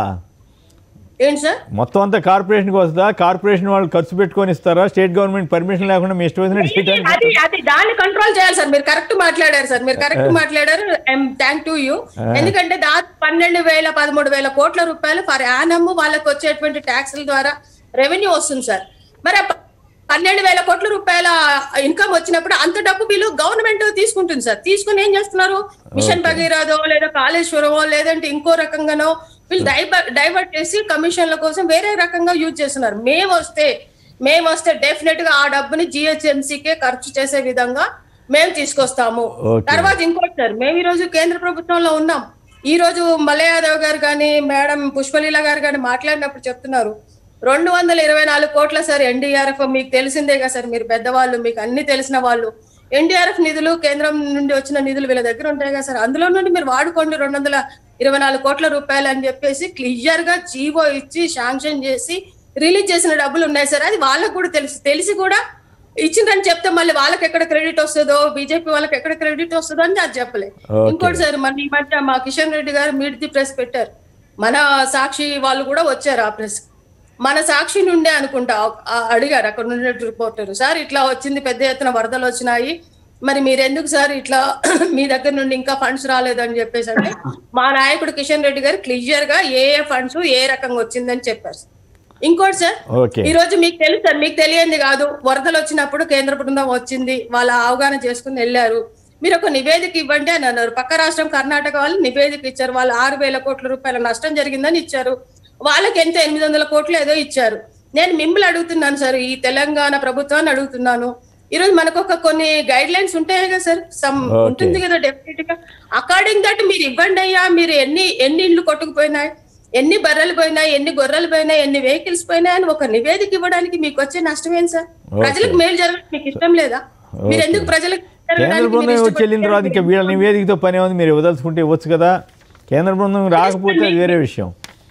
ఏంటి సార్ మొత్తం అంతా కార్పొరేషన్కి వస్తుందా కార్పొరేషన్ వాళ్ళు ఖర్చు పెట్టుకొని ఇస్తారా స్టేట్ గవర్నమెంట్ పర్మిషన్ లేకుండా మీ ఇష్టం వచ్చినట్టు అది చేయడానికి అది దాన్ని కంట్రోల్ చేయాలి సార్ మీరు కరెక్ట్ మాట్లాడారు సార్ మీరు కరెక్ట్ మాట్లాడారు ఐఎమ్ థ్యాంక్ టు యూ ఎందుకంటే దాదాపు పన్నెండు వేల పదమూడు వేల కోట్ల రూపాయలు ఫర్ యానమ్ వాళ్ళకి వచ్చేటువంటి ట్యాక్స్ల ద్వారా రెవెన్యూ వస్తుంది సార్ మరి ఆ ప- పన్నెండు వేల కోట్ల రూపాయల ఇన్కమ్ వచ్చినప్పుడు అంత డబ్బు వీళ్ళు గవర్నమెంట్ తీసుకుంటుంది సార్ తీసుకుని ఏం చేస్తున్నారు మిషన్ భగీరథో లేదా కాళేశ్వరమో లేదంటే ఇంకో రకంగానో వీళ్ళు డైవర్ట్ డైవర్ట్ చేసి కమిషన్ల కోసం వేరే రకంగా యూజ్ చేస్తున్నారు మేము వస్తే మేము వస్తే డెఫినెట్ గా ఆ డబ్బుని జిహెచ్ఎంసీకే ఖర్చు చేసే విధంగా మేము తీసుకొస్తాము Okay. తర్వాత ఇంకోటి సార్ మేము ఈ రోజు కేంద్ర ప్రభుత్వంలో ఉన్నాం ఈ రోజు మల్లయ్య యాదవ్ గారు కానీ మేడం పుష్పలీల గారు కానీ మాట్లాడినప్పుడు చెప్తున్నారు రెండు వందల ఇరవై నాలుగు కోట్ల సార్ ఎన్డీఆర్ఎఫ్ మీకు తెలిసిందే కదా సార్ మీరు పెద్దవాళ్ళు మీకు అన్ని తెలిసిన వాళ్ళు ఎన్డీఆర్ఎఫ్ నిధులు కేంద్రం నుండి వచ్చిన నిధులు వీళ్ళ దగ్గర ఉంటాయి కదా సార్ అందులో నుండి మీరు వాడుకోండి రెండు వందల ఇరవై నాలుగు కోట్ల రూపాయలు అని చెప్పేసి క్లియర్ గా జీవో ఇచ్చి శాంక్షన్ చేసి రిలీజ్ చేసిన డబ్బులు ఉన్నాయి సార్ అది వాళ్ళకు కూడా తెలుసు తెలిసి కూడా ఇచ్చిందని చెప్తే మళ్ళీ వాళ్ళకి ఎక్కడ క్రెడిట్ వస్తుందో బీజేపీ వాళ్ళకి ఎక్కడ క్రెడిట్ వస్తుందో అని అది చెప్పలే Okay. ఇంకోటి సార్ మన ఈ మధ్య మా కిషన్ రెడ్డి గారు మీట్ ది ప్రెస్ పెట్టారు మన సాక్షి వాళ్ళు కూడా వచ్చారు ఆ ప్రెస్ మన సాక్షి నుండే అనుకుంటా ఆ- అడిగారు అక్కడ నుండి రిపోర్టర్ సార్ ఇట్లా వచ్చింది పెద్ద ఎత్తున వరదలు వచ్చినాయి మరి మీరు ఎందుకు సార్ ఇట్లా మీ దగ్గర నుండి ఇంకా ఫండ్స్ రాలేదని చెప్పేసి అంటే మా నాయకుడు కిషన్ రెడ్డి గారు క్లియర్ గా ఏ ఏ ఫండ్స్ ఏ రకంగా వచ్చిందని చెప్పారు సార్. ఇంకోటి సార్ ఓకే ఈ రోజు మీకు తెలుసు సార్ మీకు తెలియంది కాదు వరదలు వచ్చినప్పుడు కేంద్ర బృందం వచ్చింది వాళ్ళ అవగాహన చేసుకుని వెళ్ళారు మీరు ఒక నివేదిక ఇవ్వండి అని అన్నారు పక్క రాష్ట్రం కర్ణాటక వాళ్ళు నివేదిక ఇచ్చారు వాళ్ళు ఆరు వేల కోట్ల రూపాయల నష్టం జరిగిందని ఇచ్చారు వాళ్ళకి ఎంత ఎనిమిది వందల కోట్లు ఏదో ఇచ్చారు నేను మిమ్మల్ని అడుగుతున్నాను సార్ ఈ తెలంగాణ ప్రభుత్వాన్ని అడుగుతున్నాను ఈ రోజు మనకు ఒక కొన్ని గైడ్ లైన్స్ ఉంటాయి కదా సార్ సమ్ Okay. ఉంటుంది కదా డెఫినెట్ గా అకార్డింగ్ దట్ మీరు ఇవ్వండి అయ్యా మీరు ఎన్ని ఎన్ని ఇండ్లు కొట్టుకుపోయినాయి ఎన్ని బర్రెలు పోయినాయి ఎన్ని గొర్రెలు పోయినాయి ఎన్ని వెహికల్స్ పోయినాయి అని ఒక నివేదిక ఇవ్వడానికి మీకు వచ్చే నష్టం ఏం సార్ ప్రజలకు మేలు జరగడం మీకు ఇష్టం లేదా మీరు ఎందుకు ప్రజలకు కేంద్ర జరగడానికి బృందం మీరు వచ్చి వెళ్ళిన తర్వాత ఇంకా వీళ్ళ నివేదికతో పని ఉంది మీరు ఇవ్వదలుచుకుంటే ఇవ్వచ్చు కదా కేంద్ర బృందం రాకపోతే అది వేరే విషయం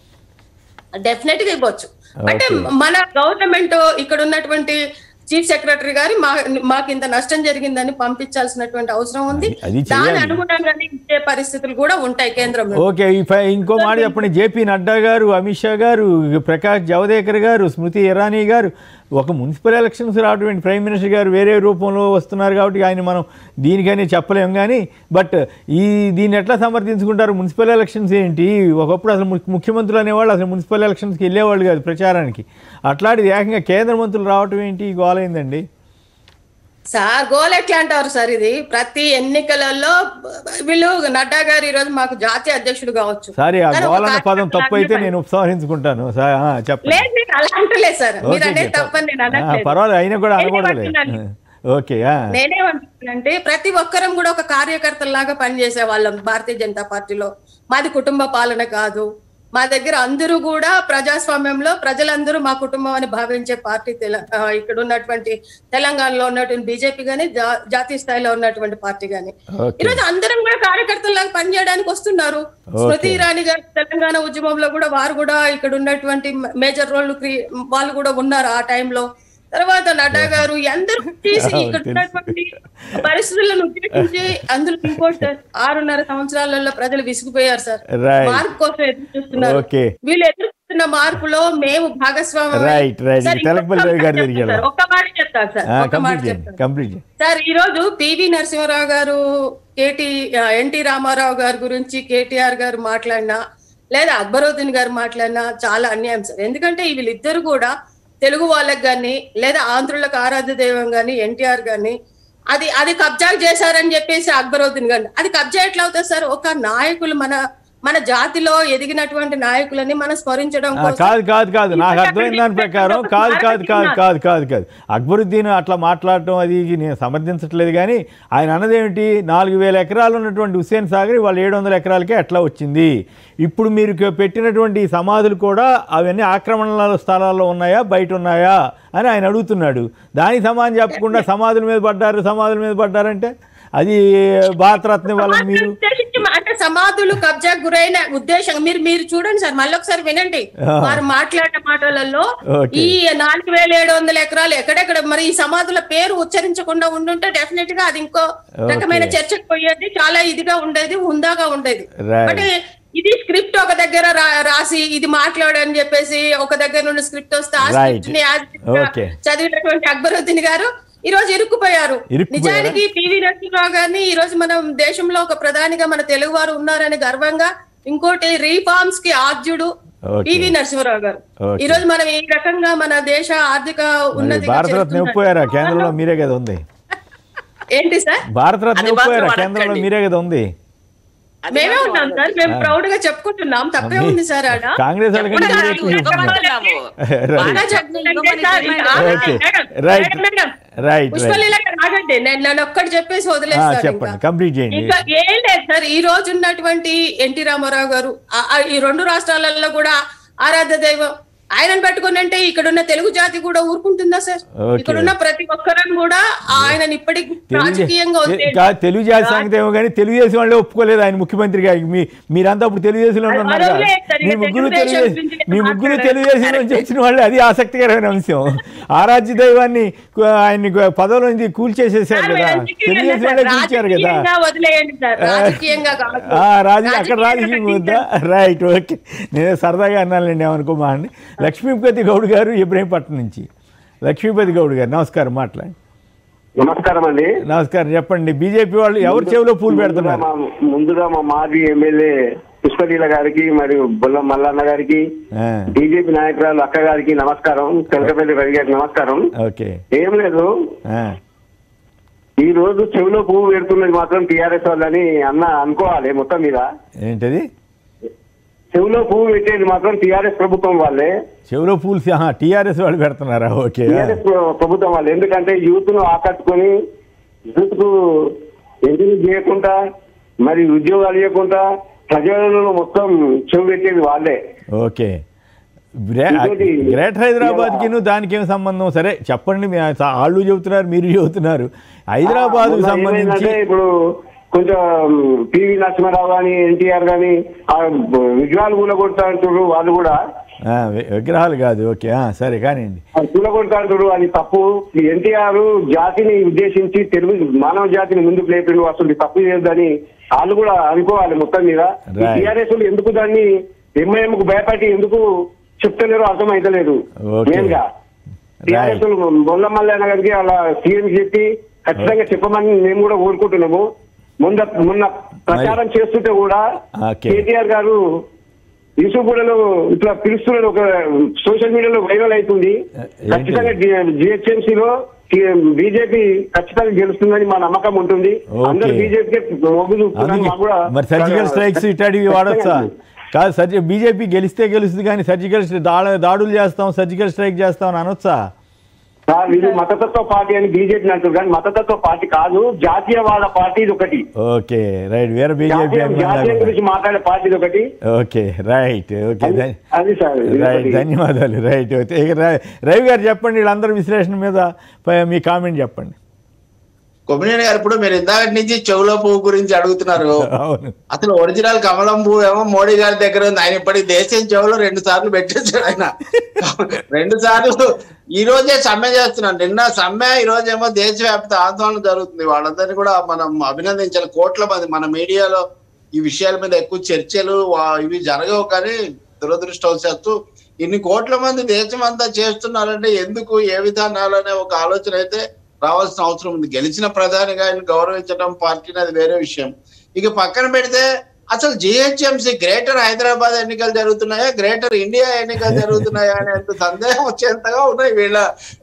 డెఫినెట్ గా ఇవ్వచ్చు అంటే Okay. మన గవర్నమెంట్ ఇక్కడ ఉన్నటువంటి చీఫ్ సెక్రటరీ గారి మా మాకు ఇంత నష్టం జరిగిందని పంపించాల్సినటువంటి అవసరం ఉంది అది- అది దాని చేయాలి. అనుగుణంగానే ఇచ్చే పరిస్థితులు కూడా ఉంటాయి కేంద్రంలో ఓకే ఈ ఫై- ఇంకో మాట చెప్పండి జేపీ నడ్డా గారు అమిత్ షా గారు ప్రకాష్ జవదేకర్ గారు స్మృతి ఇరానీ గారు ఒక మున్సిపల్ ఎలక్షన్స్ రావటువంటి ప్రైమ్ మినిస్టర్ గారు వేరే రూపంలో వస్తున్నారు కాబట్టి ఆయన మనం దీనికని చెప్పలేం కానీ బట్ ఈ దీన్ని ఎట్లా సమర్థించుకుంటారు మున్సిపల్ ఎలక్షన్స్ ఏంటి ఒకప్పుడు అసలు ము- ముఖ్యమంత్రులు అనేవాళ్ళు అసలు మున్సిపల్ ఎలక్షన్స్కి వెళ్ళేవాళ్ళు కాదు ప్రచారానికి అట్లాంటిది ఏకంగా కేంద్ర మంత్రులు రావటం ఏంటి గోలైందండి సార్ గోల్ ఎట్లా అంటారు సార్ ఇది ప్రతి ఎన్నికలలో వీళ్ళు నడ్డా గారు ఈ రోజు మాకు జాతీయ అధ్యక్షుడు కావచ్చు సారీ ఆ కానీ ఒక గోలన్న పదం కార్యకర్తలు తప్పు అయితే అందరూ నేను ఉపసంహరించుకుంటాను సా- ఆ, చెప్పండి లేదు నేను అలా అంటలేదు సార్ మీరు ఓకే, అనేది ఓకే. తప్పని నేను ఆ, అనట్లేదు పర్వాలేదు అయినా కూడా అనకూడదులే నేనేమంటున్నాను? ఓకే ఆ. నేనేమంటున్నానంటే ప్రతి ఒక్కరం కూడా ఒక కార్యకర్తలాగా పనిచేసే వాళ్ళం భారతీయ జనతా పార్టీలో మాది కుటుంబ పాలన కాదు మా దగ్గర అందరూ కూడా ప్రజాస్వామ్యంలో ప్రజలందరూ మా కుటుంబం అని భావించే పార్టీ తెల- ఆ, ఇక్కడ ఉన్నటువంటి తెలంగాణలో ఉన్నటువంటి బీజేపీ గాని జా- జాతీయ స్థాయిలో ఉన్నటువంటి పార్టీ గాని ఓకే ఈరోజు అందరం కూడా కార్యకర్తలాగా పనిచేయడానికి వస్తున్నారు స్మృతి ఇరానీ గారు తెలంగాణ ఉద్యమంలో కూడా వారు కూడా ఇక్కడ ఉన్నటువంటి మేజర్ రోల్ వాళ్ళు కూడా ఉన్నారు ఆ టైంలో తర్వాత నడ్డా గారు అందరూ తీసి ఇక్కడ తెలుసు. ఉన్నటువంటి పరిస్థితులను ఉద్దేశించి అందులో ఇంకోటి సార్ ఆరున్నర సంవత్సరాలలో ప్రజలు విసిగిపోయారు సార్ Right. మార్పు కోసం ఎదురు చూస్తున్నారు Okay. వీళ్ళు ఎదుర్కొన్న మార్పులో మేము భాగస్వామ్యం Right, right. సార్, తెలకపల్లి ఇంకొక గారి మాట దగ్గరికి చెప్తాను సార్. ఒక్క మాట చెప్తాను సార్ ఒక్క మాట కంప్లీట్ చేయండి చెప్తాను కంప్లీట్ చేయండి సార్ ఈ రోజు పివి నరసింహారావు గారు కేటీ ఎన్టీ రామారావు గారి గురించి కేటీఆర్ గారు మాట్లాడినా లేదా అక్బరుద్దీన్ గారు మాట్లాడినా చాలా అన్యాయం సార్ ఎందుకంటే వీళ్ళిద్దరు కూడా తెలుగు వాళ్ళకి కానీ లేదా ఆంధ్రులకు ఆరాధ్య దైవం కానీ ఎన్టీఆర్ గాని అది అది కబ్జా చేశారని చెప్పేసి అక్బరుద్దీన్ గాని అది కబ్జా ఎట్లా అవుతుంది సార్ ఒక నాయకులు మన మన జాతిలో ఎదిగినటువంటి నాయకులని మనం స్మరించడం ఆ, కోసం కాదు కాదు కాదు నాకు అర్థమైన దాని ప్రకారం కాదు కాదు కాదు కాదు కాదు కాదు అక్బరుద్దీన్ అట్లా మాట్లాడటం అది ఇది నేను సమర్థించట్లేదు కానీ ఆయన అన్నదేమిటి నాలుగు వేల ఎకరాలు ఉన్నటువంటి హుస్సేన్ సాగర్ వాళ్ళు ఏడు వందల ఎకరాలకే ఎట్లా వచ్చింది ఇప్పుడు మీరు క- పెట్టినటువంటి ఈ సమాధులు కూడా అవన్నీ ఆక్రమణల స్థలాల్లో ఉన్నాయా బయట ఉన్నాయా అని ఆయన అడుగుతున్నాడు దానికి సమాధానం చెప్పకుండా సమాధుల మీద పడ్డారు సమాధుల మీద పడ్డారంటే అది భారతరత్న వాళ్ళని మీరు ఉద్దేశించి మా- అంటే సమాధులు కబ్జా గురైన ఉద్దేశం మీరు మీరు చూడండి సార్ మళ్ళీ ఒకసారి వినండి ఆ. వారు మాట్లాడిన మాటలలో ఓకే. ఈ నాలుగు వేల ఏడు వందల ఎకరాలు ఎక్కడెక్కడ మరి ఈ సమాధుల పేరు ఉచ్చరించకుండా ఉండుంటే డెఫినెట్ గా అది ఇంకో ఓకే. రకమైన చర్చకు పోయేది చాలా ఇదిగా ఉండేది హుందాగా ఉండేది Right. బట్ ఇది స్క్రిప్ట్ ఒక దగ్గర రా- రాసి ఇది మాట్లాడని చెప్పేసి ఒక దగ్గర నుండి స్క్రిప్ట్ వస్తే ఆ Right. స్క్రిప్ట్ ని as it గా Okay. చదివినటువంటి అక్బరుద్దీన్ గారు ఈ రోజు ఇరుక్కుపోయారు ఇరుక్కుపోయారా? నిజానికి పివి నరసింహరావు గారిని ఈ రోజు మనం దేశంలో ఒక ప్రధానిగా మన తెలుగు వారు ఉన్నారని గర్వంగా ఇంకోటి రీఫార్మ్స్ కి ఆద్యుడు Okay. పివి నరసింహరావు గారు Okay. ఈ రోజు మనం ఈ రకంగా మన దేశ ఆర్థిక మరి ఉన్నతి భారతరత్న ఇవ్వపోయారా కేంద్రంలో మీరే కదా ఉంది ఏంటి సార్ భారతరత్న అది ఇవ్వపోయారా మాత్రం కేంద్రంలో అడగండి. మీరే కదా ఉంది అది మేమే మాత్రం ఉన్నాం సార్ మేము ప్రౌడ్ గా చెప్పుకుంటున్నాం తప్పే ఉంది సార్ ఆడ కాంగ్రెస్ వాళ్ళకంటే చెప్పండి, మీరే ఎక్కువ ఇంకా చెప్తున్నారు. మాట్లాడము. బాగా చెప్తుందంటే సార్ ఇది ఆగండి, Okay. Madam, Right. Madam, madam. Right right Pushpaleela గారు ఆగండి నేను నన్ను ఒక్కటి చెప్పేసి వదిలేస్తాను చెప్పండి ఇంకా. కంప్లీట్ చేయండి ఇంకా ఏం లేదు సార్ ఈ రోజు ఉన్నటువంటి ఎన్టీ రామారావు గారు ఆ- ఆ ఈ రెండు రాష్ట్రాలలో కూడా ఆరాధ్య దైవం ఆయనను పెట్టుకుని అంటే ఇక్కడ ఉన్న తెలుగు జాతి కూడా ఊరుకుంటుందా సార్ Okay. ఇక్కడ ఉన్న ప్రతి ఒక్కరం కూడా ఆయనని ఇప్పటికి రాజకీయంగా వదిలేయండి. తెలుగు తెలుగు జాతి సంగతి ఏమో కానీ తెలుగుదేశం వాళ్ళే ఒప్పుకోలేదు ఆయన ముఖ్యమంత్రిగా మీ మీరంతా అప్పుడు తెలుగుదేశంలో అది ఉన్నారు కదా. వదిలేయండి సార్, మీ ఇక ముగ్గురు తెలుగుదేశం తెలుగుదేశం గురించి మీ ముగ్గురు మాట్లాడాలి. తెలుగుదేశం నుంచి వచ్చిన వాళ్ళు అది ఆసక్తికరమైన అంశం ఆరాధ్య దైవాన్ని కు- ఆయన్ని కు- పదవుల నుంచి కూల్చేసేసారు సార్, కదా రాజకీయంగా తెలుగుదేశం సార్, వాళ్ళే కూల్చారు కదా రాజకీయంగా వదిలేయండి సార్ రాజకీయంగా కాదు ఆ, రాజు అక్కడ రాజకీయంగా రాజకీయం వద్దా రైట్ ఓకే నేను సరదాగా అన్నానండి ఏమనుకోమా అండి లక్ష్మీపతి గౌడ్ గారు ఇబ్రహీంపట్నం నుంచి లక్ష్మీపతి గౌడ్ గారు నమస్కారం మాట్లాడండి నమస్కారం అండి నమస్కారం చెప్పండి బీజేపీ వాళ్ళు ఎవరి చెవిలో పూలు పెడుతున్నారు ముందుగా మా- ముందుగా మా మాజీ ఎమ్మెల్యే పుష్పలీల గారికి మరియు బొల్ల మల్లన్న గారికి ఆ, బీజేపీ నాయకురాలు అక్క గారికి నమస్కారం తెలకపల్లి రవి గారికి నమస్కారం ఓకే ఏం లేదు ఆ, ఈ రోజు చెవిలో పువ్వు పెడుతున్నది మాత్రం టీఆర్ఎస్ వాళ్ళని అన్న అనుకోవాలి మొత్తం మీద ఏంటది చెవిలో పువ్వు పెట్టేది మాత్రం టీఆర్ఎస్ ప్రభుత్వం వాళ్ళే చెవిలో పూలు టీఆర్ఎస్ వాళ్ళు పెడుతున్నారా ఓకే టీఆర్ఎస్ ప్రభుత్వం వాళ్ళు ఎందుకంటే యూత్ ను ఆకట్టుకొని యూత్ కు ఎంజాయ్ చేయకుండా మరి ఉద్యోగాలు ఇవ్వకుండా ప్రజలను మొత్తం చెవి పెట్టేది వాళ్ళే ఓకే గ్రే- ఇంకోటి, గ్రేటర్ హైదరాబాద్కి దానికి ఏం సంబంధం సరే చెప్పండి మీ- వాళ్ళు చెబుతున్నారు మీరు చెబుతున్నారు హైదరాబాద్ మొన్న సంబంధించి ఏమైందంటే ఇప్పుడు కొంచెం పివి నరసింహారావు గాని ఎన్టీఆర్ గాని ఆ విగ్రహాలు కూలగొడతా అంటారు వాళ్ళు కూడా ఆ, వి- విగ్రహాలు కాదు ఓకే ఆ, సరే కానివ్వండి అది కూలగొడతా అంటారు అది తప్పు ఎన్టీఆర్ జాతిని ఉద్దేశించి తెలుగు మానవ జాతిని ముందుకు లేపిండు అసలు ఇది తప్పు చేయొద్దని వాళ్ళు కూడా అనుకోవాలి మొత్తం మీద Right. టీఆర్ఎస్ ఎందుకు దాన్ని ఎంఐఎం కు భయపడి ఎందుకు చెప్తలేరో అర్థం అయితలేదు Okay. మెయిన్ గా టీఆర్ఎస్ బొల్ల మల్లన్న గారికి అలా సీఎం చెప్పి ఖచ్చితంగా చెప్పమని మేము కూడా కోరుకుంటున్నాము మొన్న మొన్న ప్రచారం చేస్తుంటే కూడా Okay. కేటీఆర్ గారు యూసుఫ్గూడలో ఇట్లా పిలుస్తున్నది ఒక సోషల్ మీడియాలో వైరల్ అవుతుంది ఏంటి? ఖచ్చితంగా జిహెచ్ఎంసీ లో బీజేపీ ఖచ్చితంగా గెలుస్తుందని మా నమ్మకం ఉంటుంది Okay. అందరూ బీజేపీకి మొగ్గు చూపుతున్నారు. అందుకే మాకు కూడా మరి సర్జికల్ స్ట్రైక్స్ ఇట్లాంటివి వాడచ్చా కాదు సర్జి బీజేపీ గెలిస్తే గెలుస్తుంది కానీ సర్జికల్ దా- దాడులు చేస్తాం సర్జికల్ స్ట్రైక్ చేస్తాం అని అనొచ్చా సార్ ఇది మతతత్వ పార్టీ అని బీజేపీ అంటారు కానీ మతతత్వ పార్టీ కాదు జాతీయవాద పార్టీ ఇది ఒకటి ఓకే రైట్ వేరే బీజేపీ జాతీయం జాతీయం గురించి మాట్లాడే పార్టీ ఇది ఒకటి ఓకే రైట్ ఓకే అది- ధన్- అది సార్ ఇది రైట్ ఒకటి. ధన్యవాదాలు రైట్ ఓకే ఇక ర- రవి గారు చెప్పండి వీళ్ళందరి విశ్లేషణ మీద ప- మీ కామెంట్ చెప్పండి కొమ్మినేని గారు ఇప్పుడు మీరు ఇందాక నుంచి చెవులో పువ్వు గురించి అడుగుతున్నారు అవును అసలు ఒరిజినల్ కమలం పువ్వు ఏమో మోడీ గారి దగ్గర ఉంది ఆయన ఇప్పటికి దేశం చెవులో రెండు సార్లు పెట్టేశాడు ఆయన రెండు సార్లు ఈ రోజే సమ్మె చేస్తున్నాడు నిన్న సమ్మె ఈ రోజు ఏమో దేశవ్యాప్త ఆందోళన జరుగుతుంది వాళ్ళందరినీ కూడా మనం అభినందించాలి కోట్ల మంది మన మీడియాలో ఈ విషయాల మీద ఎక్కువ చర్చలు వా- ఇవి జరగవు కానీ దురదృష్టవశాత్తు ఇన్ని కోట్ల మంది దేశం అంతా చేస్తున్నారంటే ఎందుకు ఏ విధానాలు అనే ఒక ఆలోచన అయితే రావాల్సిన అవసరం ఉంది గెలిచిన ప్రధానిగా ఆయన గౌరవించడం పార్టీని అది వేరే విషయం ఇక పక్కన పెడితే అసలు జిహెచ్ఎంసీ గ్రేటర్ హైదరాబాద్ ఎన్నికలు జరుగుతున్నాయా గ్రేటర్ ఇండియా ఎన్నికలు జరుగుతున్నాయా అనేంత సందేహం వచ్చేంతగా ఉన్నాయి వీళ్ళ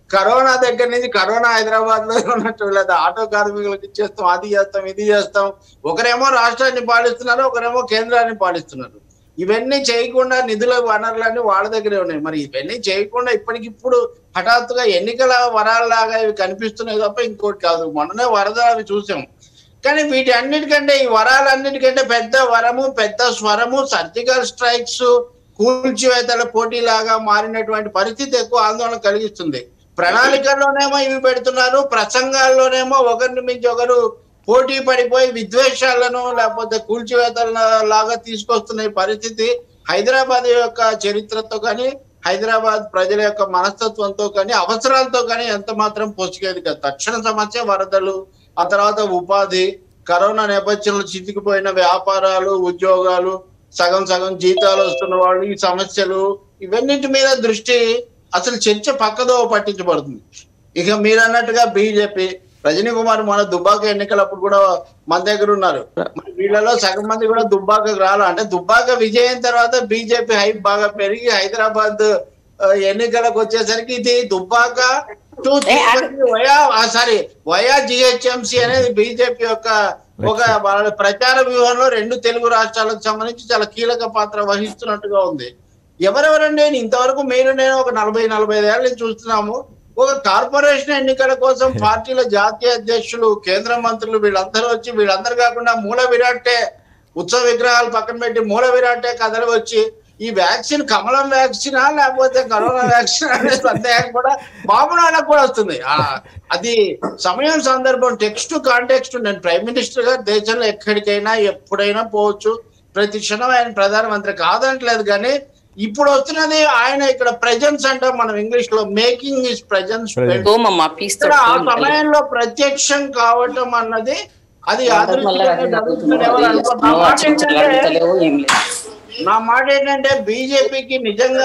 కరోనా దగ్గర నుంచి కరోనా హైదరాబాద్ లో ఉన్నట్టు లేదా ఆటో కార్మికులకు ఇచ్చేస్తాం అది చేస్తాం ఇది చేస్తాం ఒకరేమో రాష్ట్రాన్ని పాలిస్తున్నారు ఒకరేమో కేంద్రాన్ని పాలిస్తున్నారు ఇవన్నీ చేయకుండా నిధుల వనరులన్నీ వాళ్ళ దగ్గరే ఉన్నాయి మరి ఇవన్నీ చేయకుండా ఇప్పటికిప్పుడు హఠాత్తుగా ఎన్నికల వరాల్లాగా ఇవి కనిపిస్తున్నాయి తప్ప ఇంకోటి కాదు మొన్ననే వరద అవి చూసాం కానీ వీటి అన్నిటికంటే ఈ వరాలన్నిటికంటే పెద్ద వరము పెద్ద స్వరము సర్జికల్ స్ట్రైక్స్ కూల్చివేతల పోటీలాగా మారినటువంటి పరిస్థితి ఎక్కువ ఆందోళన కలిగిస్తుంది ప్రణాళికల్లోనేమో ఇవి పెడుతున్నారు ప్రసంగాల్లోనేమో ఒకరిని మించి ఒకరు పోటీ పడిపోయి విద్వేషాలను లేకపోతే కూల్చివేతల లాగా తీసుకొస్తున్న ఈ పరిస్థితి హైదరాబాద్ యొక్క చరిత్రతో కానీ హైదరాబాద్ ప్రజల యొక్క మనస్తత్వంతో కానీ అవసరాలతో కానీ ఎంత మాత్రం పొసిగేది కాదు తక్షణ సమస్య వరదలు ఆ తర్వాత ఉపాధి కరోనా నేపథ్యంలో చితికిపోయిన వ్యాపారాలు ఉద్యోగాలు సగం సగం జీతాలు వస్తున్న వాళ్ళు ఈ సమస్యలు ఇవన్నిటి మీద దృష్టి అసలు చర్చ పక్కదో పట్టించబడుతుంది ఇక మీరు అన్నట్టుగా బీజేపీ రజనీ కుమార్ మన దుబ్బాక ఎన్నికలప్పుడు కూడా మన దగ్గర ఉన్నారు మరి వీళ్ళలో సగం మంది కూడా దుబ్బాకకు రాలి అంటే దుబ్బాక విజయం తర్వాత బీజేపీ హైప్ బాగా పెరిగి హైదరాబాద్ ఆ, ఎన్నికలకు వచ్చేసరికి ఇది Dubbaka to Tirupati via sorry via GHMC అనేది బీజేపీ యొక్క ఒక వాళ్ళ ప్రచార వ్యూహంలో రెండు తెలుగు రాష్ట్రాలకు సంబంధించి చాలా కీలక పాత్ర వహిస్తున్నట్టుగా ఉంది ఎవరెవరండి ఇంతవరకు మీరు నేను ఒక నలభై నలభై ఐదు ఏళ్ళ నుంచి చూస్తున్నాము ఒక కార్పొరేషన్ ఎన్నికల కోసం పార్టీల జాతీయ అధ్యక్షులు కేంద్ర మంత్రులు వీళ్ళందరూ వచ్చి వీళ్ళందరూ కాకుండా మూల విరాట్టే ఉత్సవ విగ్రహాలు పక్కన పెట్టి మూల విరాట్టే కథలు వచ్చి ఈ వ్యాక్సిన్ కమలం వ్యాక్సినా లేకపోతే కరోనా వ్యాక్సిన్ అనే సందేహం కూడా మామూలు వాళ్ళకు కూడా వస్తుంది ఆ, అది సమయం సందర్భం టెక్స్ట్ కాంటెక్స్ట్ నేను ప్రైమ్ మినిస్టర్ గా దేశంలో ఎక్కడికైనా ఎప్పుడైనా పోవచ్చు ప్రతి క్షణం ఆయన ప్రధానమంత్రి కాదంటలేదు కానీ ఇప్పుడు వస్తున్నది ఆయన ఇక్కడ ప్రెజెన్స్ అంటాం మనం ఇంగ్లీష్ లో మేకింగ్ ఇస్ ప్రెజెన్స్ Presence. గోమమ్మ పీస్ ఇక్కడ ఆ సమయంలో ప్రత్యక్షం కావటం అన్నది అది యాదృచ్ఛికంగా జరుగుతుందని ఎవరు అనుకోరు. నా మాట ఏంటంటే ఏం లేదు నా మాట ఏంటంటే బీజేపీకి నిజంగా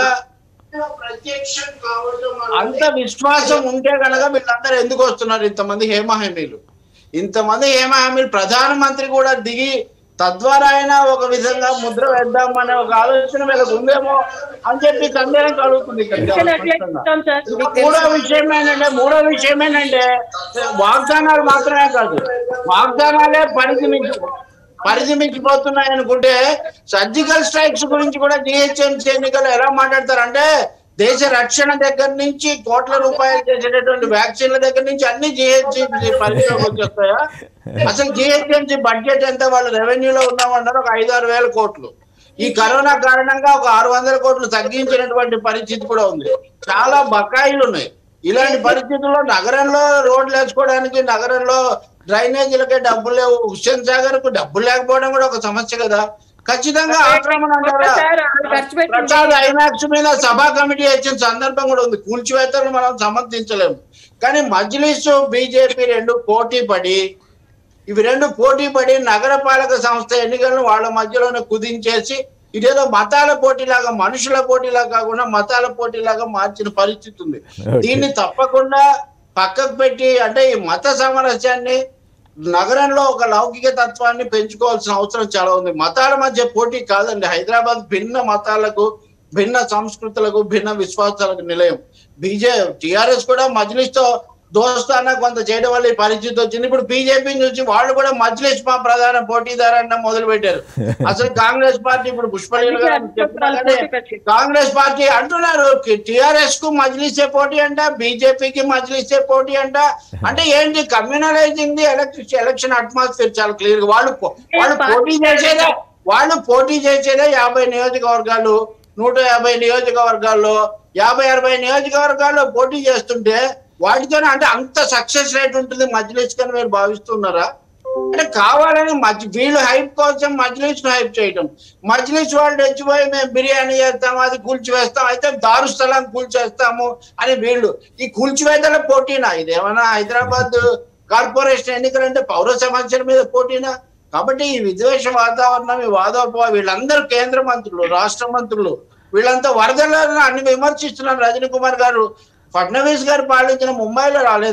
అంత విశ్వాసం ఉంటే కనుక వీళ్ళందరూ ఎందుకు వస్తున్నారు ఇంతమంది హేమహామీలు ఇంతమంది హేమహామీలు ప్రధానమంత్రి కూడా దిగి తద్వారా అయినా ఒక విధంగా ముద్ర వేద్దామనే ఒక ఆలోచన వీళ్ళకి ఉందేమో అని చెప్పి సందేహం కలుగుతుంది ఇక్కడ చాలా స్పష్టంగా. ఇక మూడో విషయం ఏంటంటే మూడో విషయం ఏంటంటే వాగ్దానాలు మాత్రమే కాదు వాగ్దానాలే పరిధి మించి పరిధి మించిపోతున్నాయి అనుకుంటే సర్జికల్ స్ట్రైక్స్ గురించి కూడా జిహెచ్ఎంసీ ఎన్నికలు ఎలా మాట్లాడతారంటే దేశ రక్షణ దగ్గర నుంచి కోట్ల రూపాయలు చేసేటటువంటి వ్యాక్సిన్ల దగ్గర నుంచి అన్ని జిహెచ్ఎంసీ పరిధిలోకి వచ్చేస్తాయా అసలు జిహెచ్ఎంసీ బడ్జెట్ ఎంత వాళ్ళు రెవెన్యూలో ఉన్నామన్నారు ఒక ఐదు ఆరు వేల కోట్లు ఈ కరోనా కారణంగా ఒక ఆరు వందల కోట్లు తగ్గించినటువంటి పరిస్థితి కూడా ఉంది చాలా బకాయిలు ఉన్నాయి ఇలాంటి పరిస్థితుల్లో నగరంలో రోడ్లు వేసుకోవడానికి నగరంలో డ్రైనేజీలకే డబ్బులు లేవు హుస్సేన్ సాగర్ కు డబ్బులు లేకపోవడం కూడా ఒక సమస్య కదా ఖచ్చితంగా ఆక్రమణ అంటారా సార్, వాళ్ళు ఖర్చు పెట్టింది ప్రసాద్ ఐమాక్స్ మీద సభా కమిటీ వచ్చిన సందర్భం కూడా ఉంది కూల్చివేతలను మనం సమర్థించలేము కానీ మజ్లిస్ బీజేపీ రెండు పోటీ పడి ఇవి రెండు పోటీ పడి నగరపాలక సంస్థ ఎన్నికలను వాళ్ళ మధ్యలోనే కుదించేసి ఇదేదో మతాల పోటీలాగా మనుషుల పోటీలాగా కాకుండా మతాల పోటీలాగా మార్చిన పరిస్థితి ఉంది Okay. దీన్ని తప్పకుండా పక్కకు పెట్టి అంటే ఈ మత సామరస్యాన్ని నగరంలో ఒక లౌకిక తత్వాన్ని పెంచుకోవాల్సిన అవసరం చాలా ఉంది మతాల మధ్య పోటీ కాదండి హైదరాబాద్ భిన్న మతాలకు భిన్న సంస్కృతులకు భిన్న విశ్వాసాలకు నిలయం బీజే టిఆర్ఎస్ కూడా మజ్లిస్ తో దోస్తానా కొంత చేయడం వల్ల ఈ పరిస్థితి వచ్చింది ఇప్పుడు బీజేపీ నుంచి వాళ్ళు కూడా మజ్లిస్ మా ప్రధాన పోటీదారు అన్న మొదలు పెట్టారు అసలు కాంగ్రెస్ పార్టీ ఇప్పుడు పుష్పలీల గారు చెప్పినా కానీ కాంగ్రెస్ పార్టీ అంటున్నారు టిఆర్ఎస్ కు మజ్లిసే పోటీ అంట బీజేపీకి మజ్లిసే పోటీ అంట అంటే ఏంటి communalising the election election atmosphere చాలా క్లియర్ గా వాళ్ళు పో- వాళ్ళు పోటీ చేసేదే వాళ్ళు పోటీ చేసేదే యాభై నియోజకవర్గాలు నూట యాభై నియోజకవర్గాల్లో యాభై అరవై నియోజకవర్గాల్లో పోటీ చేస్తుంటే వాటితోనే అంటే అంత సక్సెస్ రేట్ ఉంటుంది మజ్లిస్ కని మీరు భావిస్తున్నారా అంటే కావాలని మధ్య వీళ్ళు హైప్ కోసం మజ్లిస్ ను హైప్ చేయటం మజ్లిస్ వాళ్ళు తెచ్చిపోయి మేము బిర్యానీ చేస్తాము అది కూల్చివేస్తాం అయితే దారు స్థలం కూల్చేస్తాము అని వీళ్ళు ఈ కూల్చివేతల పోటీనా ఇదేమన్నా హైదరాబాద్ కార్పొరేషన్ ఎన్నికలంటే పౌర సమస్యల మీద పోటీనా కాబట్టి ఈ విద్వేష వాతావరణం ఈ వాదోప వీళ్ళందరూ కేంద్ర మంత్రులు రాష్ట్ర మంత్రులు వీళ్ళంతా వరదలను అన్ని విమర్శిస్తున్నారు రజనీ కుమార్ గారు ఫడ్నవీస్ గారు పాలించిన ముంబైలో రాలేదా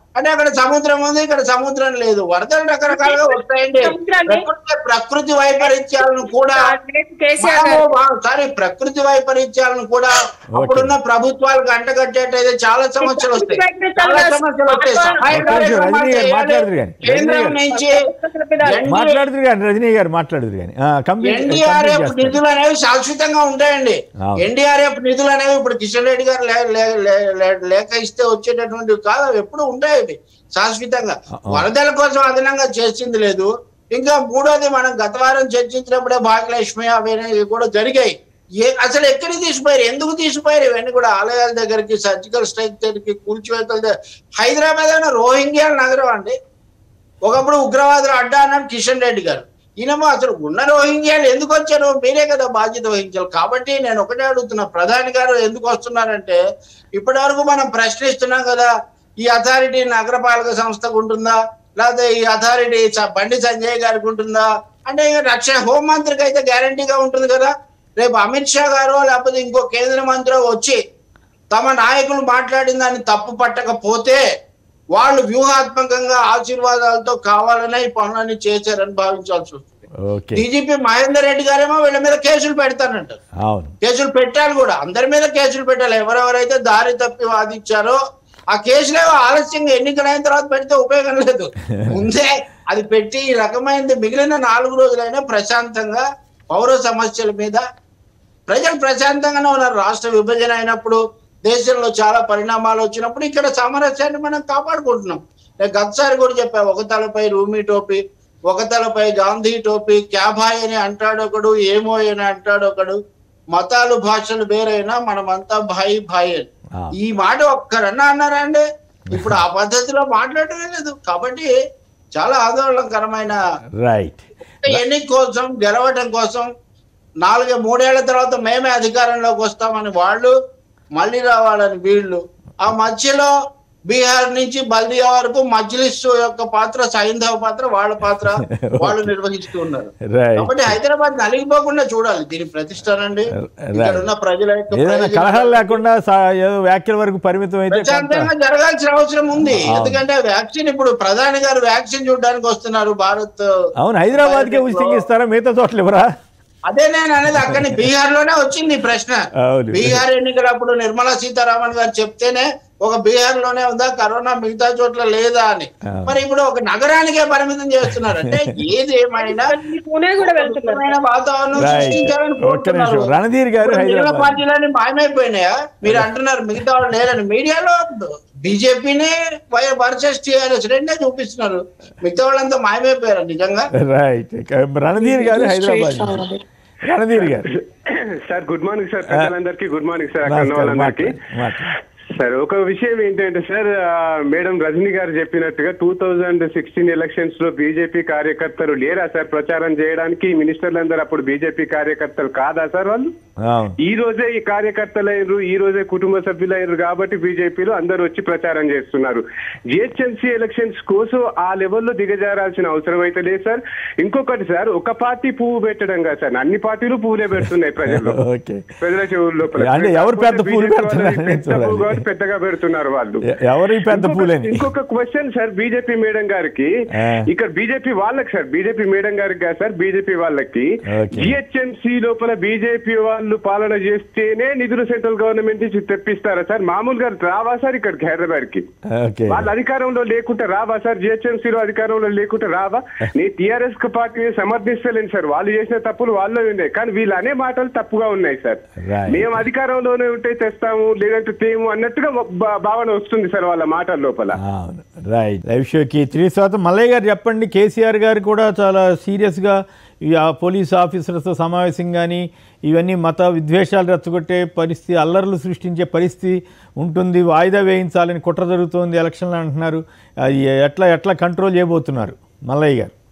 అంటే అక్కడ సముద్రం ఉంది ఇక్కడ సముద్రం లేదు వరదలు రకరకాలుగా వస్తాయండి సముద్రాన్ని- ప్రకృతి ప్రకృతి వైపరీత్యాలను కూడా కేసీఆర్ గారు సారీ ప్రకృతి వైపరీత్యాలను కూడా అప్పుడున్న ప్రభుత్వాలకు అంటగట్టేటైతే చాలా సమస్యలు వస్తాయి చాలా సమస్యలు వస్తాయి సహాయ ఒక్క నిమిషం, రజనీ గారు మాట్లాడదురు కానీ. కేంద్రం రజనీ గారు. నుంచి ND మాట్లాడుతురు కానీ రజనీ గారు మాట్లాడుతురు కానీ ఆ, కంప్లీట్ ఎన్డీఆర్ఎఫ్ కంప్లీట్ చేస్తారు. నిధులు అనేవి శాశ్వతంగా ఉంటాయండి అవును. ఎన్డీఆర్ఎఫ్ నిధులు అనేవి ఇప్పుడు కిషన్ రెడ్డి గారు లే- లే- లే- లే- లేఖ ఇస్తే వచ్చేటటువంటివి కాదు అవి ఎప్పుడు ఉంటాయి అవి శాశ్వతంగా అవును. వరదల కోసం అదనంగా చేసింది లేదు ఇంకా మూడోది మనం గత వారం చర్చించినప్పుడే భాగ్యలక్ష్మి అవి అనేవి కూడా జరిగాయి ఏ అసలు ఎక్కడికి తీసిపోయారు ఎందుకు తీసిపోయారు ఇవన్నీ కూడా ఆలయాల దగ్గరికి సర్జికల్ స్ట్రైక్ దగ్గరికి కూల్చివేతల దగ్గర హైదరాబాద్ అనే రోహింగ్యాల నగరం అండి ఒకప్పుడు ఉగ్రవాదులు అడ్డా అన్నాడు కిషన్ రెడ్డి గారు ఈయనమో అసలు ఉన్న రోహింగ్యాలు ఎందుకు వచ్చారు మీరే కదా బాధ్యత వహించాలి కాబట్టి నేను ఒకటే అడుగుతున్నా ప్రధాని గారు ఎందుకు వస్తున్నారంటే ఇప్పటి వరకు మనం ప్రశ్నిస్తున్నాం కదా ఈ అథారిటీ నగరపాలక సంస్థకు ఉంటుందా లేకపోతే ఈ అథారిటీ స- బండి సంజయ్ గారికి ఉంటుందా అంటే ఇక రక్షణ హోంమంత్రికి అయితే గ్యారంటీగా ఉంటుంది కదా రేపు అమిత్ షా గారు లేకపోతే ఇంకో కేంద్ర మంత్రి వచ్చి తమ నాయకులు మాట్లాడిన దాన్ని తప్పు పట్టకపోతే వాళ్ళు వ్యూహాత్మకంగా ఆశీర్వాదాలతో కావాలనే ఈ పనులన్నీ చేశారని భావించాల్సి వస్తుంది ఓకే డీజీపీ మహేందర్ రెడ్డి గారేమో వీళ్ళ మీద కేసులు పెడతానంటారు అవును కేసులు పెట్టాలి కూడా అందరి మీద కేసులు పెట్టాలి ఎవరెవరైతే దారి తప్పి వాదించారో ఆ కేసులే ఆలస్యంగా ఎన్నికలైన తర్వాత పెడితే ఉపయోగం లేదు ముందే అది పెట్టి ఈ రకమైనది మిగిలిన నాలుగు రోజులైనా ప్రశాంతంగా పౌర సమస్యల మీద ప్రజలు ప్రశాంతంగానే ఉన్నారు రాష్ట్ర విభజన అయినప్పుడు దేశంలో చాలా పరిణామాలు వచ్చినప్పుడు ఇక్కడ సామరస్యాన్ని మనం కాపాడుకుంటున్నాం నేను గతసారి కూడా చెప్పా ఒక తలపై రూమీ టోపీ ఒక తలపై గాంధీ టోపీ క్యాబాయ్ అని అంటాడు ఒకడు ఏమో అని అంటాడు ఒకడు మతాలు భాషలు వేరైనా మనమంతా భాయి భాయి అని ఆ. ఈ మాట ఒక్కరన్నా అన్నారా అండి ఇప్పుడు ఆ పద్ధతిలో మాట్లాడటమే లేదు కాబట్టి చాలా ఆందోళనకరమైన రైట్ ఎన్నిక కోసం గెలవటం కోసం నాలుగు మూడేళ్ల తర్వాత మేమే అధికారంలోకి వస్తామని వాళ్ళు మళ్ళీ రావాలని వీళ్ళు ఆ మధ్యలో బీహార్ నుంచి బల్దియా వరకు మజ్లిస్ యొక్క పాత్ర సైంధవ పాత్ర వాళ్ళ పాత్ర వాళ్ళు నిర్వహిస్తూ ఉన్నారు రైట్ కాబట్టి హైదరాబాద్ నలిగిపోకుండా చూడాలి దీని ప్రతిష్టనండి ఇక్కడ ఉన్న ప్రజల యొక్క ఏదైనా ప్రయోజనం- కలహాలు లేకుండా సా- ఏదో వ్యాఖ్యల వరకు పరిమితం అయితే కొంత ప్రశాంతంగా జరగాల్సిన అవసరం ఉంది అవును. ఎందుకంటే వ్యాక్సిన్ ఇప్పుడు ప్రధాని గారు వ్యాక్సిన్ చూడడానికి వస్తున్నారు భారత్ అవును హైదరాబాద్కే ఉచితంగా ఇస్తారా మిగతా చోట్ల ఇవ్వరా అదే నేను అనేది అక్కడ బీహార్ లోనే వచ్చింది ఈ ప్రశ్న అవును. బీహార్ ఎన్నికలప్పుడు నిర్మలా సీతారామన్ గారు చెప్తేనే ఒక బీహార్ లోనే ఉందా కరోనా మిగతా చోట్ల లేదా అని అవును. మరి ఇప్పుడు ఒక నగరానికే పరిమితం చేస్తున్నారు అంటే ఏది ఏమైనా పూణే కూడా వెళ్తున్నారు ఉత్తమమైన వాతావరణం రైట్ సృష్టించాలని ఒక్క కోరుతున్నారు నిమిషం రణధీర్ గారు ఇప్పుడు మిగిలిన హైదరాబాద్ పార్టీలన్నీ మాయమైపోయినాయా మీరు అంటున్నారు మిగతా వాళ్ళు లేరని మీడియాలో బీజేపీని వర్సెస్ టీఆర్ఎస్ రెండే చూపిస్తున్నారు మిగతా వాళ్ళంతా మాయమైపోయారు నిజంగా రైట్ ఇక రణధీర్ గారు హైదరాబాద్ నుంచి. రణధీర్ గారు సార్ గుడ్ మార్నింగ్ సార్ పెద్దలందరికీ గుడ్ మార్నింగ్ సార్ అక్కడ ఉన్న నమస్కారం వాళ్ళందరికీ మాట్లాడు, మాట్లాడు. సార్ ఒక విషయం ఏంటంటే సార్ ఆ, మేడం రజనీ గారు చెప్పినట్టుగా టూ థౌజండ్ సిక్స్టీన్ ఎలక్షన్స్ లో బీజేపీ కార్యకర్తలు లేరా సార్ ప్రచారం చేయడానికి మినిస్టర్లందరూ అప్పుడు బీజేపీ కార్యకర్తలు కాదా సార్ వాళ్ళు అవును ఈ రోజే ఈ కార్యకర్తలు అయ్యారు ఈ రోజే కుటుంబ సభ్యులు అయ్యారు కాబట్టి బీజేపీలో అందరూ వచ్చి ప్రచారం చేస్తున్నారు జిహెచ్ఎంసీ ఎలక్షన్స్ కోసం ఆ లెవెల్లో దిగజారాల్సిన అవసరం అయితే లేదు సార్ ఇంకొకటి సార్ ఒక పార్టీ పువ్వు పెట్టడం కాదు సార్ అన్ని పార్టీలు పువ్వులే పెడుతున్నాయి ప్రజల్లో ఓకే ప్రజల చెవుల లోపల అంటే ఎవరు పెద్ద పూలు BJP పెడుతున్నారు వాళ్ళది అనేది పెద్ద పువ్వు చూడాలి. కాబట్టి పెద్దగా పెడుతున్నారు వాళ్ళు ఎ- ఎవరు ఈ పెద్ద ఇంకొక- పూలని ఇంకొక క్వశ్చన్ సార్ బీజేపీ మేడం గారికి ఆ. ఇక్కడ బీజేపీ వాళ్ళకి సార్ బీజేపీ మేడం గారికి కాదు సార్ బీజేపీ వాళ్ళకి ఓకే. జిహెచ్ఎంసీ లోపల బీజేపీ వాళ్ళు పాలన చేస్తేనే నిధులు సెంట్రల్ గవర్నమెంట్ నుంచి తెప్పిస్తారా సార్ మామూలుగా రావా సార్ ఇక్కడికి హైదరాబాద్ కి ఓకే వాళ్ళు అధికారంలో లేకుంటే రావా సార్ జిహెచ్ఎంసీలో అధికారంలో లేకుంటే రావా నేను టీఆర్ఎస్ పార్టీని సమర్థిస్తలేను సార్ వాళ్ళు చేసిన తప్పులు వాళ్ళే ఉన్నాయి కానీ వీళ్ళు అనే మాటలు తప్పుగా ఉన్నాయి సార్ Right. మేము అధికారంలోనే ఉంటే తెస్తాము లేదంటే తేము అన్నట్టుగా భా- భావన వస్తుంది సార్ వాళ్ళ మాటల లోపల అవును రైట్ లైవ్ షోకి త్రీ శాతం మల్లయ్య గారు చెప్పండి కేసీఆర్ గారు కూడా చాలా సీరియస్గా ఈ ఆ పోలీస్ ఆఫీసర్స్తో సమావేశం కానీ ఇవన్నీ మత విద్వేషాలు రెచ్చగొట్టే పరిస్థితి అల్లర్లు సృష్టించే పరిస్థితి ఉంటుంది వాయిదా వేయించాలని కుట్ర జరుగుతోంది ఎలక్షన్లు అంటున్నారు అది ఎట్లా ఎట్లా కంట్రోల్ చేయబోతున్నారు మల్లయ్య గారు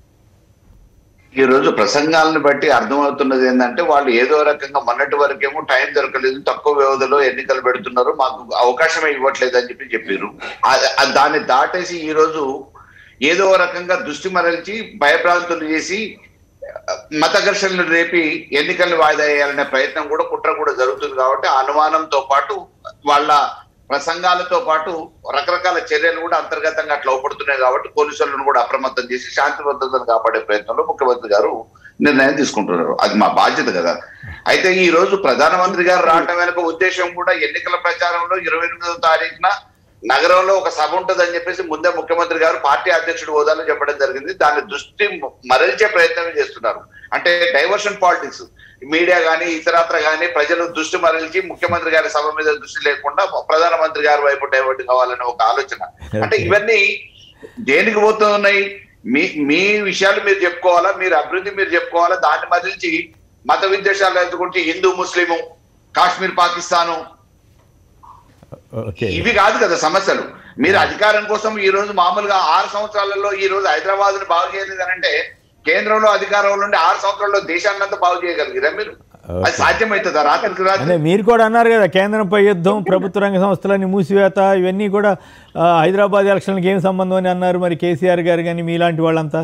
ఈ రోజు ప్రసంగాలను బట్టి అర్థమవుతున్నది ఏంటంటే వాళ్ళు ఏదో రకంగా మొన్నటి వరకేమో టైం దొరకలేదు తక్కువ వ్యవధిలో ఎన్నికలు పెడుతున్నారు మాకు అవకాశమే ఇవ్వట్లేదు అని చెప్పి చెప్పారు ఆ- ఆ దాన్ని దాటేసి ఈ రోజు ఏదో రకంగా దృష్టి మరల్చి భయభ్రాంతులు చేసి ఆ, మత ఘర్షణలు రేపి ఎన్నికలను వాయిదా వేయాలనే ప్రయత్నం కూడా కుట్ర కూడా జరుగుతుంది కాబట్టి ఆ అనుమానంతో పాటు వాళ్ళ సంఘాలతో పాటు రకరకాల చర్యలు కూడా అంతర్గతంగా అట్లా అవపడుతున్నాయి కాబట్టి పోలీసులను కూడా అప్రమత్తం చేసి శాంతి భద్రతను కాపాడే ప్రయత్నంలో ముఖ్యమంత్రి గారు నిర్ణయం తీసుకుంటున్నారు అది మా బాధ్యత కదా అయితే ఈ రోజు ప్రధానమంత్రి గారు రావడం వెనుక ఉద్దేశం కూడా ఎన్నికల ప్రచారంలో ఇరవై ఎనిమిదవ తారీఖున నగరంలో ఒక సభ ఉంటుందని చెప్పేసి ముందే ముఖ్యమంత్రి గారు పార్టీ అధ్యక్షుడు హోదాలో చెప్పడం జరిగింది దాని దృష్టి మరల్చే ప్రయత్నం చేస్తున్నారు అంటే డైవర్షన్ పాలిటిక్స్ మీడియా కానీ ఇతరత్ర కానీ ప్రజలు దృష్టి మరల్చి ముఖ్యమంత్రి గారి సభ మీద దృష్టి లేకుండా ప్రధానమంత్రి గారి వైపు డైవర్ట్ కావాలనే ఒక ఆలోచన అంటే ఇవన్నీ దేనికి పోతున్నాయి మీ మీ విషయాలు మీరు చెప్పుకోవాలా మీరు అభివృద్ధి మీరు చెప్పుకోవాలా దాన్ని మరల్చి మత విద్వేషాలు ఎదుర్కొంటే హిందూ ముస్లిము కాశ్మీర్ పాకిస్తాను ఓకే ఇవి కాదు కదా సమస్యలు మీరు అధికారం కోసం ఈ రోజు మామూలుగా ఆరు సంవత్సరాలలో ఈ రోజు హైదరాబాద్ ని బాగు చేయలేదు అని అంటే కేంద్రంలో అధికారంలో ఉండి ఆరు సంవత్సరాల్లో దేశాన్నంతా బాగు చేయగలిగిరా మీరు అది సాధ్యమవుతుందా రాత్రికి అంటే రాత్రి మీరు కూడా అన్నారు కదా కేంద్రంపై యుద్ధం ప్రభుత్వ రంగ సంస్థలని మూసివేత ఇవన్నీ కూడా ఆ, హైదరాబాద్ ఎలక్షన్కి ఏం సంబంధం అని అన్నారు మరి కేసీఆర్ గారు కానీ మీలాంటి వాళ్ళంతా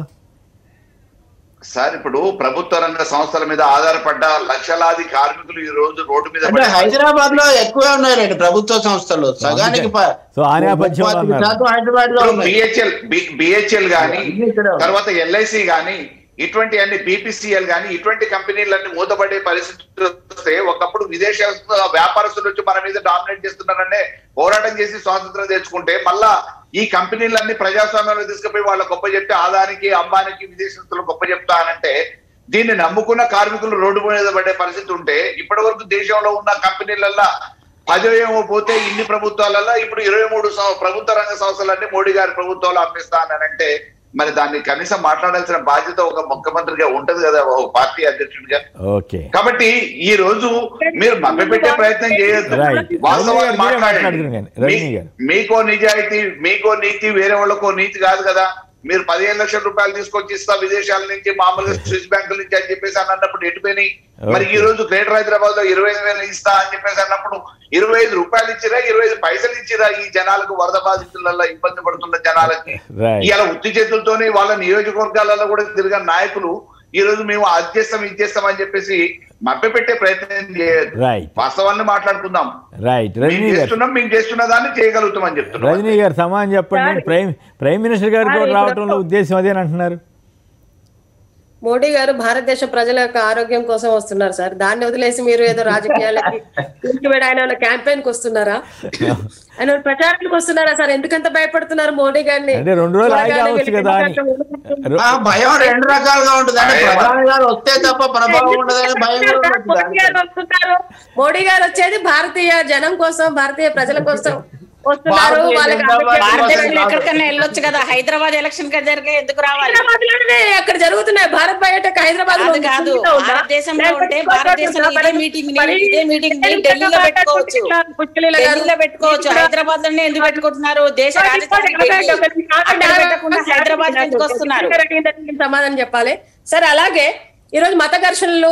సార్ ఇప్పుడు ప్రభుత్వ రంగ సంస్థల మీద ఆధారపడ్డ లక్షలాది కార్మికులు ఈ రోజు రోడ్డు మీద అంటే పడి- హైదరాబాద్ లో ఎక్కువే ఉన్నాయండి ప్రభుత్వ సంస్థలు సగానికి ప- సో ఆ నేపథ్యంలో ముప్పై అన్నారు. శాతం హైదరాబాద్ లో ఉన్నాయి బిహెచ్ఎల్ బిహెచ్ఎల్ గాని అన్నీ ఇక్కడే ఉన్నాయి. తర్వాత ఎల్ఐసి గాని ఇటువంటి అన్ని బీపీసీఎల్ గాని ఇటువంటి కంపెనీలన్నీ మూతపడే పరిస్థితి వస్తే ఒకప్పుడు విదేశ వ్యాపారస్తులు వచ్చి మన మీద డామినేట్ చేస్తున్నారనే పోరాటం చేసి స్వాతంత్రం తెచ్చుకుంటే మళ్ళా ఈ కంపెనీలన్నీ ప్రజాస్వామ్యంలో తీసుకుపోయి వాళ్ళ గొప్ప చెప్తే ఆదానికి అంబానికి విదేశస్తులు గొప్ప చెప్తానంటే దీన్ని నమ్ముకున్న కార్మికులు రోడ్డు మీద పడే పరిస్థితి ఉంటే ఇప్పటి వరకు దేశంలో ఉన్న కంపెనీలల్లో పదవేమో పోతే ఇన్ని ప్రభుత్వాలలో ఇప్పుడు ఇరవై మూడు సం- ప్రభుత్వ రంగ సంస్థలన్నీ మోడీ గారి ప్రభుత్వాలు అమ్మిస్తానంటే మరి దాన్ని కనీసం మాట్లాడాల్సిన బాధ్యత ఒక ముఖ్యమంత్రిగా ఉంటది కదా ఒక పార్టీ అధ్యక్షుడిగా ఓకే కాబట్టి ఈ రోజు మీరు మభ్యపెట్టే ప్రయత్నం చేయొద్దు Right. వాస్తవాలు రజనీ గారు మీరే మాట్లాడండి మాట్లాడుతున్నారు కానీ, రజనీ మీ- గారు. మీకో నిజాయితీ మీకో నీతి వేరే వాళ్ళకో నీతి కాదు కదా మీరు పదిహేను లక్షల రూపాయలు తీసుకొచ్చి ఇస్తా విదేశాల నుంచి మామూలుగా స్విస్ బ్యాంకుల నుంచి అని చెప్పేసి అని అన్నప్పుడు ఎటుపోయినాయి మరి ఈ రోజు గ్రేటర్ హైదరాబాద్ లో ఇరవై ఐదు వేలు ఇస్తా అని చెప్పేసి అన్నప్పుడు ఇరవై ఐదు రూపాయలు ఇచ్చిరా ఇరవై ఐదు పైసలు ఇచ్చిరా ఈ జనాలకు వరద బాధితులలో ఇబ్బంది పడుతున్న జనాలకి Right. ఇలా ఉత్తి చేతులతోనే వాళ్ళ నియోజకవర్గాలలో కూడా తిరిగిన నాయకులు ఈ రోజు మేము అది చేస్తాం ఇది చేస్తాం అని చెప్పేసి మభ్యపెట్టే ప్రయత్నం చేయదు రైట్ వాస్తవాన్ని మాట్లాడుకుందాం రైట్ మేము రజనీ గారు చేస్తున్నాం మేము చేస్తున్న దాన్ని చేయగలుగుతాం అని చెప్తున్నాం రజనీ గారు సమానం చెప్పండి ప్రైమ్ ప్రైమ్ మినిస్టర్ గారు కూడా రావడంలో ఉద్దేశం అదేనంటున్నారు మోడీ గారు భారతదేశ ప్రజల యొక్క ఆరోగ్యం కోసం వస్తున్నారు సార్ దాన్ని వదిలేసి మీరు ఏదో రాజకీయాలకి ఇంటిమేట్ ఆయన క్యాంపెయిన్ కి వస్తున్నారా ఆయన ప్రచారానికి వస్తున్నారా సార్ ఎందుకంత భయపడుతున్నారు మోడీ గారిని అంటే రెండు రోజులు ఆగి చూడగానే రావచ్చు కదా అని వీళ్ళకి ఆ భయం రెండు రకాలుగా ఉంటుంది అంటే భయం. ప్రధాని గారు వస్తే తప్ప ప్రభావం ఉండదని భయం కూడా ఉంటుంది. మోడీ గారు వస్తున్నారు మోడీ గారు వచ్చేది భారతీయ జనం కోసం భారతీయ ప్రజల కోసం వస్తున్నారు భారతీయ వాళ్ళకి జనతా పార్టీ ఆరోగ్యం భారతదేశంలో కోసం. ఎక్కడికైనా వెళ్ళొచ్చు కదా హైదరాబాద్ ఎలక్షన్ గా జరిగే ఎందుకు రావాలి హైదరాబాద్ లోనే అక్కడ జరుగుతున్నాయి భారత్ బయోటెక్ హైదరాబాద్ లో కాదు కాదు ఉందా? భారతదేశంలో లేకపోతే ఉంటే ఇంకోటి భారతదేశంలో ఉందా? ఇదే మీటింగ్ ని మరి ఇదే మీటింగ్ ని ఎందుకు ఢిల్లీలో అక్కడ పెట్టుకోవచ్చు పుష్కలీల గారు? ఢిల్లీలో పెట్టుకోవచ్చు ఇక్కడ- హైదరాబాద్ లోనే ఎందుకు పెట్టుకుంటున్నారు దేశ ఇంకోటి రాజధాని ఇంకోటి ఢిల్లీ. ఒకటి అక్కడ పెట్టకుండా హైదరాబాద్ ఎందుకు వస్తున్నారు దీనికి సమాధానం చెప్పాలి సరే అలాగే ఈ రోజు మత ఘర్షణలు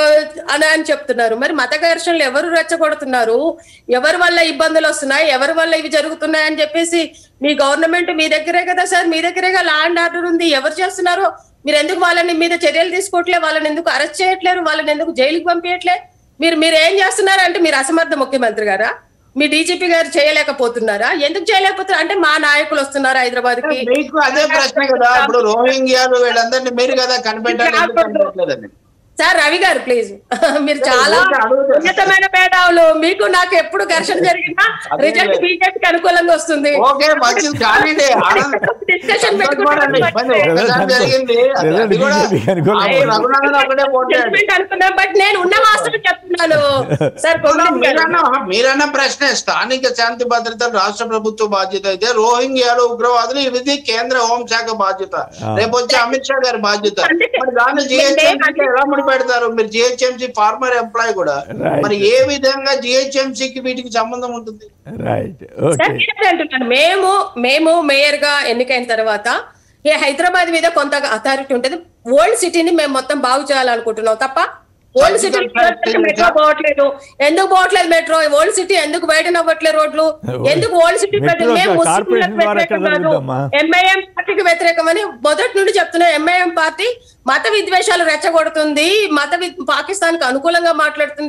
అని అని చెప్తున్నారు మరి మత ఘర్షణలు ఎవరు రెచ్చగొడుతున్నారు ఎవరి వల్ల ఇబ్బందులు వస్తున్నాయి ఎవరి వల్ల ఇవి జరుగుతున్నాయి అని చెప్పేసి మీ గవర్నమెంట్ మీ దగ్గరే కదా సార్ మీ దగ్గరేగా లా అండ్ ఆర్డర్ ఉంది ఎవరు చేస్తున్నారు మీరు ఎందుకు వాళ్ళని మీద చర్యలు తీసుకోవట్లే వాళ్ళని ఎందుకు అరెస్ట్ చేయట్లేరు వాళ్ళని ఎందుకు జైలుకి పంపించట్లే మీరు మీరు ఏం చేస్తున్నారు అంటే మీరు అసమర్థ ముఖ్యమంత్రి గారా మీ డీజీపీ గారు చేయలేకపోతున్నారా ఎందుకు చేయలేకపోతున్నారు అంటే మా నాయకులు వస్తున్నారు హైదరాబాద్ కి మీకు అదే ప్రశ్న కదా ఇప్పుడు రోహింగ్యాలు వీళ్ళందరినీ మీరు కదా కనిపెట్టాలి ఎందుకు కనిపెట్టలేదని సార్ రవి గారు ప్లీజ్ మీరు చాలా ఊరికే అడుగుతున్నా. ఉన్నతమైన మేధావులు మీకు నాకు ఎప్పుడు ఘర్షణ జరిగినా అదే రిజల్ట్ లేదు. బీజేపీకి అనుకూలంగా వస్తుంది ఓకే మంచిది కానివ్వండి ఆనంద్ డిస్కషన్ సంతోషపడండి. ఇబ్బంది ఒకసారి జరిగింది అది- రిజల్ట్ అది కూడా బీజేపీకి అనుకూలంగా ఆయన రఘునందన్ ఒకటే పోటాడు అనుకున్నాం బట్ నేను ఉన్న వాస్తవం చెప్తున్నాను సార్ కొంచెం మీరన్న మీరన్న ప్రశ్న స్థానిక శాంతి భద్రతలు రాష్ట్ర ప్రభుత్వ బాధ్యత అయితే రోహింగ్యాలు ఉగ్రవాదులు ఇది కేంద్ర హోంశాఖ బాధ్యత రేపు వచ్చి అమిత్ షా గారి బాధ్యత మరి దాన్ని జిహెచ్ఎంసీ ఎలా ముడిపెడతారు మీరు జిహెచ్ఎంసీ ఫార్మర్ ఎంప్లాయ్ కూడా Right. మరి ఏ విధంగా జిహెచ్ఎంసీకి వీటికి సంబంధం ఉంటుంది రైట్ సార్ ఓకే నేనే అంటున్నాను మేము మేము మేయర్ గా ఎన్నికైన తర్వాత ఈ హైదరాబాద్ మీద కొంత అథారిటీ ఉంటుంది ఓల్డ్ సిటీని మేము మొత్తం బాగు చేయాలనుకుంటున్నాం తప్ప ఓల్డ్ సిటీ మెట్రో పోవట్లేదు ఎందుకు పోవట్లేదు మెట్రో ఓల్డ్ సిటీ ఎందుకు బయట నవ్వట్లేదు రోడ్లు ఎందుకు ఓల్డ్ సిటీ మెట్రో కార్పొరేషన్ ద్వారా ఎక్కడ జరుగుతుందమ్మా? ఎంఐఎం పార్టీకి వ్యతిరేకమని మొదటి నుండి చెప్తున్నా ఎంఐఎం పార్టీ మత విద్వేషాలు రెచ్చగొడుతుంది మత వి- పాకిస్తాన్ కు అనుకూలంగా మాట్లాడుతుంది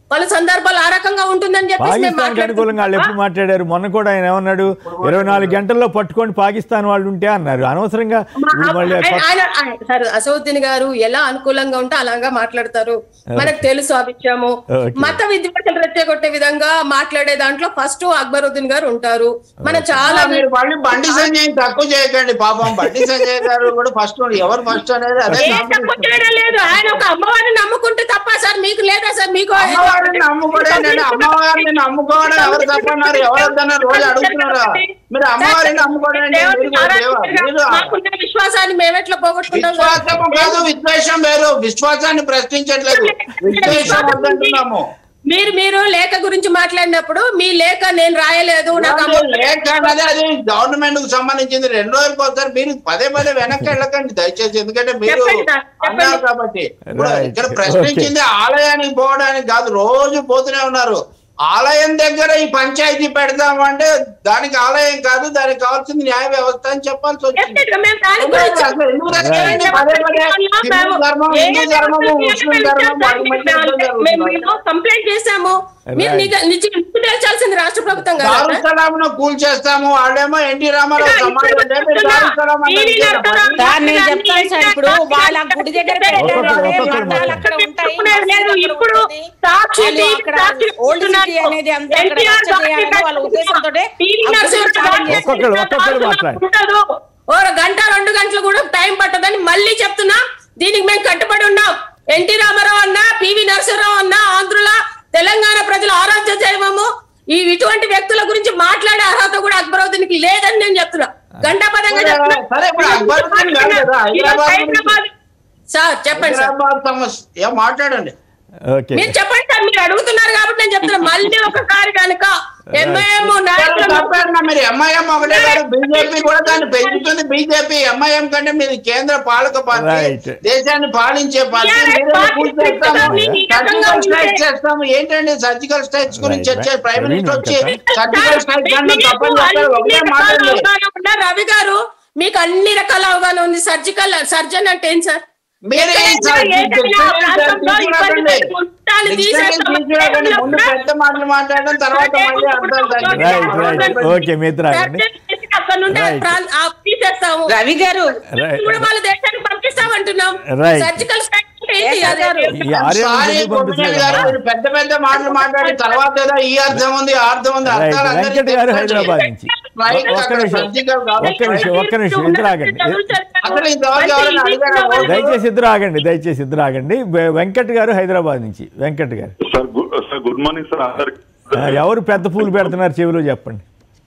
పలు సందర్భాలు ఆ రకంగా ఉంటుందని చెప్పేసి మేము పాకిస్తాన్కి అనుకూలంగా వాళ్ళు ఎప్పుడు మాట్లాడారు మొన్న కూడా ఆయన ఏమన్నాడు ఇరవై నాలుగు గంటల్లో పట్టుకొని పాకిస్తాన్ వాళ్ళు ఉంటే అన్నారు అనవసరంగా ఇప్పుడు మళ్ళీ ఆ కొత్త- ఆయన- ఆయన- సార్ అసౌద్దీన్ గారు ఎలా అనుకూలంగా ఉంటే అలాగా మాట్లాడతారు మనకు తెలుసు ఆ విషయము Okay. మత విద్వేషాలు రెచ్చగొట్టే విధంగా మాట్లాడే దాంట్లో ఫస్ట్ అక్బరుద్దీన్ గారు ఉంటారు మనం చాలా మీరు మళ్ళీ బండి సంజయ్ తక్కువ చేయకండి పాపం బండి సంజయ్ గారు కూడా ఫస్ట్ ఎవరు ఫస్ట్ అనేది అదే ఏం తప్పు చేయడం లేదు ఆయన ఒక అమ్మవారిని నమ్ముకుంటే తప్ప సార్ మీకు లేదా సార్ మీకు అమ్మవారిని నమ్ముకోవడం అమ్మవారిని నమ్ముకోవడం ఎవరు తప్పన్నారు ఎవరు వద్దన్నారు రోజు అడుగుతున్నారా మీరు అమ్మవారిని నమ్ముకోవడం ఏంటి? దేవుని మీరు కూడా దేవా? మీరు మాకున్న విశ్వాసాన్ని మేమెట్లా పోగొట్టుకుంటాం సార్? విశ్వాసము కాదు విద్వేషం వేరు విశ్వాసాన్ని ప్రశ్నించట్లేదు విద్వేషం వద్దంటున్నాము మీరు మీరు లేఖ గురించి మాట్లాడినప్పుడు మీ లేఖ నేను రాయలేదు నాకు అమ్మ- లేఖ అన్నది అది గవర్నమెంట్ కు సంబంధించింది రెండు రోజులకు ఒకసారి మీరు పదే పదే వెనక్కి వెళ్ళకండి దయచేసి ఎందుకంటే మీరు చెప్పండి సార్, చెప్పండి. అన్నారు కాబట్టి ఇప్పుడు Right. ఇక్కడ ప్రశ్నించింది ఆలయానికి పోవడానికి కాదు రోజు పోతూనే ఉన్నారు ఆలయం దగ్గర ఈ పంచాయతీ పెడదామంటే దానికి ఆలయం కాదు దానికి కావాల్సింది న్యాయ వ్యవస్థ అని చెప్పాల్సి వచ్చింది Definitely, మేము దాని గురించి- అసలు ఎందుకు తెచ్చారండి పదే పదే? హిందూ ధర్మం హిందూ ధర్మము ముస్లిం ధర్మం వాటి మధ్య యుద్ధం మేము జరుగుతుంది. మేము కంప్లైంట్ చేశాము మీరు Right. నిజ- నిజ- నిజం తేల్చాల్సింది రాష్ట్ర ప్రభుత్వం కదా సార్? దారుసలాంను కూల్ చేస్తాము వాళ్ళేమో ఎన్టీ రామారావు సమాజం అంటే మీరు దారుసలాం అంటే టీవీ ఇదేనా పని? నడుపుతారా? సార్ నేను చెప్తాను సార్ ఇప్పుడు వాళ్ళ గుడి దగ్గర పెట్టారు ఒక్కొక్కరు- ఒక్కొక్కరు మతాలు అక్కడ ఉంటాయి చెప్పుకునేది లేదు. మసీదులు ఇప్పుడు ఉంటుంది. సాక్షి వాళ్ళు టీవీ అక్కడ సాక్షి ఓల్డ్ సిటీ చెప్తున్నారు. అనేది అంతా అక్కడ ఎన్టీఆర్ రచ్చ చేయాలని వాళ్ళ ఉద్దేశంతో టీవీ నరసింహరావు ఒక్కొక్కరు- ఒక్కొక్కరు మాట్లాడండి. ఉండదు. ఓ గంట రెండు గంటలు కూడా టైం పట్టదని మళ్ళీ చెప్తున్నా దీనికి మేము కట్టుబడి ఉన్నాం ఎన్టీ రామారావు అన్నా పివి నరసింహరావు అన్నా ఆంధ్రుల తెలంగాణ ప్రజల ఆరాధ్య దైవము ఈ ఇటువంటి వ్యక్తుల గురించి మాట్లాడే అర్హత కూడా అక్బరుద్దీన్కి లేదని నేను చెప్తున్నా గంటాపదంగా చెప్తున్నా. సరే, ఇప్పుడు అక్బరుద్దీన్ కాదు కదా, హైదరాబాద్ హైదరాబాద్ సార్ చెప్పండి సార్ హైదరాబాద్ సమస్య ఏం మాట్లాడండి ఓకే మీరు చెప్పండి సార్ మీరు అడుగుతున్నారు కాబట్టి నేను చెప్తున్నా మళ్ళీ ఒకసారి కనుక ఎంఐఎం సరే, నాయకులు తప్పేనా? మీరు ఎంఐఎం ఒకటే కాదు బీజేపీ కూడా దాన్ని పెంచుతుంది బీజేపీ ఎంఐఎం కంటే మీది కేంద్ర పాలక పార్టీ Right. దేశాన్ని పాలించే పార్టీ TRS మీరేమో పార్టీ పూజ చేస్తాము పెంచుతుంది, ఈ రకంగా సర్జికల్ ఉంటే- స్ట్రైక్ చేస్తాము ఏంటండి సర్జికల్ స్ట్రైక్స్ గురించి Right, వచ్చే right. ప్రైమ్ మినిస్టర్ వచ్చి Right. సర్జికల్ స్ట్రైక్ అన్న తప్పని చెప్పారు ఒకటే మాట్లాడండి రవి గారు మీకు అన్ని రకాల అవగాహన ఉంది సర్జికల్ సర్జన్ అంటే ఏం సార్ మీరే ఈ సార్ ఏదైనా ప్రాంతంలో ఇబ్బంది తీసుకురాకండి. ఉంటాలు తీసేస్తాం. తీసుకురాకండి. ముందు పెద్ద మాటలు మాట్లాడడం తర్వాత మళ్ళీ అర్థాలు తగ్గించడం. రైట్ రైట్ ఓకే మిత్రాగండి సర్జన్ చేసి అక్కడ నుండి ఆ Right. ప్రాంత- ఆ తీసేస్తాము రవి గారు రైట్ కూడా వాళ్ళ దేశానికి పంపిస్తామంటున్నాం Right. సర్జికల్ స్ట్రైక్ అంటే ఏంటి? Yes, అదే. గారు. ఈ ఆర్యం సారీ ఎందుకు గోపినాథ్ గారు పంపించారు మీరు పెద్ద పెద్ద మాటలు మాట్లాడి తర్వాత ఏదో ఈ అర్థం ఉంది ఆ అర్థం ఉంది రైట్ అర్థాలు అందరికీ వెంకట్ గారు తెలియాలి. హైదరాబాద్ నుంచి Right, ఒక్క అక్కడ నిమిషం surgical కాదు. ఒక్క నిమిషం ఒక్క నిమిషం ఇద్దరు ఆగండి అసలు ఇంతవరకు ఎవరైనా అడిగారా? దయచేసి ఇద్దరు ఆగండి దయచేసి ఇద్దరు ఆగండి వె- వెంకట్ గారు హైదరాబాద్ నుంచి వెంకట్ గారు సార్ గు- సార్ గుడ్ మార్నింగ్ సార్ అందరికి ఆ, ఎవరు పెద్ద పూలు పెడుతున్నారు చెవిలో చెప్పండి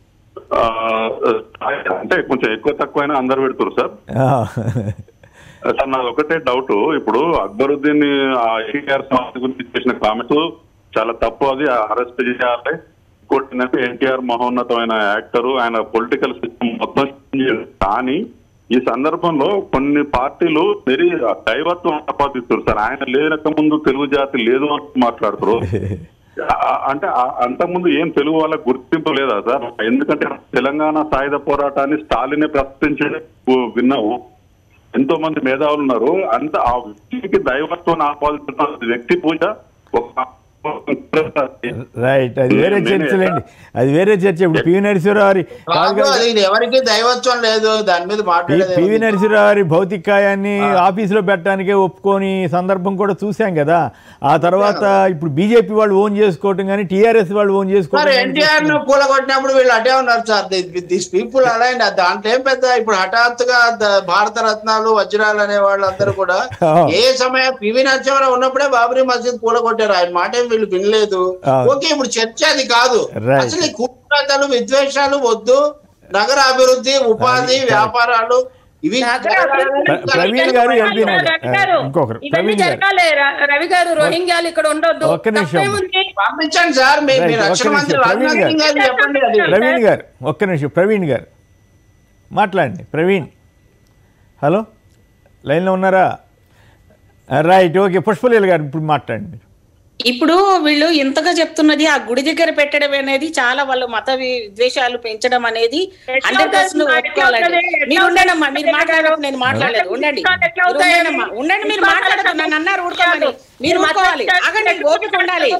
ఆ, అంటే కొంచెం ఎక్కువ తక్కువైనా అందరు పెడుతున్నారు సార్ ఆ, సార్ నాది ఒకటే డౌట్ ఇప్పుడు అక్బరుద్దీన్ ఆ ఎన్టీఆర్ సమాధి గురించి చేసిన కామెంట్స్ చాలా తప్పు అది అరెస్ట్ చేయాలి ఇంకోటి ఏంటంటే ఎన్టీఆర్ మహోన్నతమైన యాక్టర్ ఆయన పొలిటికల్ సిస్టమ్ మొత్తం change చేయాలి. కానీ ఈ సందర్భంలో కొన్ని పార్టీలు వెరీ దైవత్వం ఆపాదిస్తారు సార్ ఆయన లేనక ముందు తెలుగు జాతి లేదు అని మాట్లాడుతారు ఆ- అంటే ఆ- అంతకుముందు ఏం తెలుగు వాళ్ళకి గుర్తింపు లేదా సార్ ఎందుకంటే తెలంగాణ సాయుధ పోరాటాన్ని స్టాలినే ప్రశ్నించడం విన్నాము ఎంతో మంది మేధావులు ఉన్నారు అంత ఆ వ్యక్తికి దైవత్వం ఆపాదిస్తున్న వ్యక్తి పూజ ఒక రైట్ అది వేరే నేనే- చర్చలేండి అది వేరే చర్చ ఇప్పుడు పివి నరసింహరావు గారి కాదు కాదు, కాదు. అది ఎవరికి దైవత్వం లేదు దాని మీద పి- మాట్లాడేది పివి ఏముంది? నరసింహరావు గారి భౌతికాయాన్ని ఆఫీసులో పెట్టడానికే ఒప్పుకొని సందర్భం కూడా చూసాం కదా ఆ తర్వాత ఇప్పుడు బీజేపీ వాళ్ళు ఓన్ చేసుకోవటం కానీ టీఆర్ఎస్ వాళ్ళు ఓన్ మరి చేసుకోవటం ఎన్టీఆర్ ను కూలగొట్టినప్పుడు వీళ్ళు అటే ఉన్నారు సార్ దిస్ పీపుల్ అలా అండి దాంట్లో ఏం పెద్ద ఇప్పుడు హఠాత్తుగా ద- భారత రత్నాలు వజ్రాలు అనే వాళ్ళందరూ కూడా Oh. ఏ సమయం పివి నరసింహారావు ఉన్నప్పుడే బాబరీ మసీద్ కూలగొట్టారు ఆయన మాట ఏం వీళ్ళు వినలేదు Oh. ఓకే ఇప్పుడు చర్చ అది కాదు Right. అసలు ఈ కుట్రతలు విద్వేషాలు వద్దు నగర అభివృద్ధి ఉపాధి అది- వ్యాపారాలు ఇవి నగర అభివృద్ధి ప్ర- ప్రవీణ్ గారు, ఎల్బీ నగర్. రవి గారు, ఇంకొకరు, ఇవన్నీ ప్రవీణ్ గారు. జరగాలి ర- రవి గారు రోహింగ్యాలు ఇక్కడ ఉండొద్దు ఒక్క నిమిషం. తప్పేముంది? పంపించండి సార్ మీ మీ Right, రక్షణ ఒక్క మంత్రి నిమిషం, రాజ్నాథ్ ప్రవీణ్ సింగ్ గారు. గారికి చెప్పండి అది ప్రవీణ్ గారు ఒక్క నిమిషం ప్రవీణ్ గారు మాట్లాడండి ప్రవీణ్ హలో లైన్లో ఉన్నారా రైట్ ఓకే పుష్పలీల గారు ఇప్పుడు మాట్లాడండి ఇప్పుడు వీళ్ళు ఇంతగా చెప్తున్నది ఆ గుడి దగ్గర పెట్టడం అనేది చాలా వాళ్ళు మత విద్వేషాలు పెంచడం అనేది హండ్రెడ్ పర్సెంట్ ఒప్పుకోవాలండి మీరు ఉండండమ్మా మీరు మాట్లాడడం నేను మాట్లాడలేదు ఉండండి మీరు ఉండండమ్మా ఉండండి మీరు మాట్లాడదు నన్ను అన్నారు ఊరుకోమని మీరు ఊరుకోవాలి ఆగండి ఓపిక ఉండాలి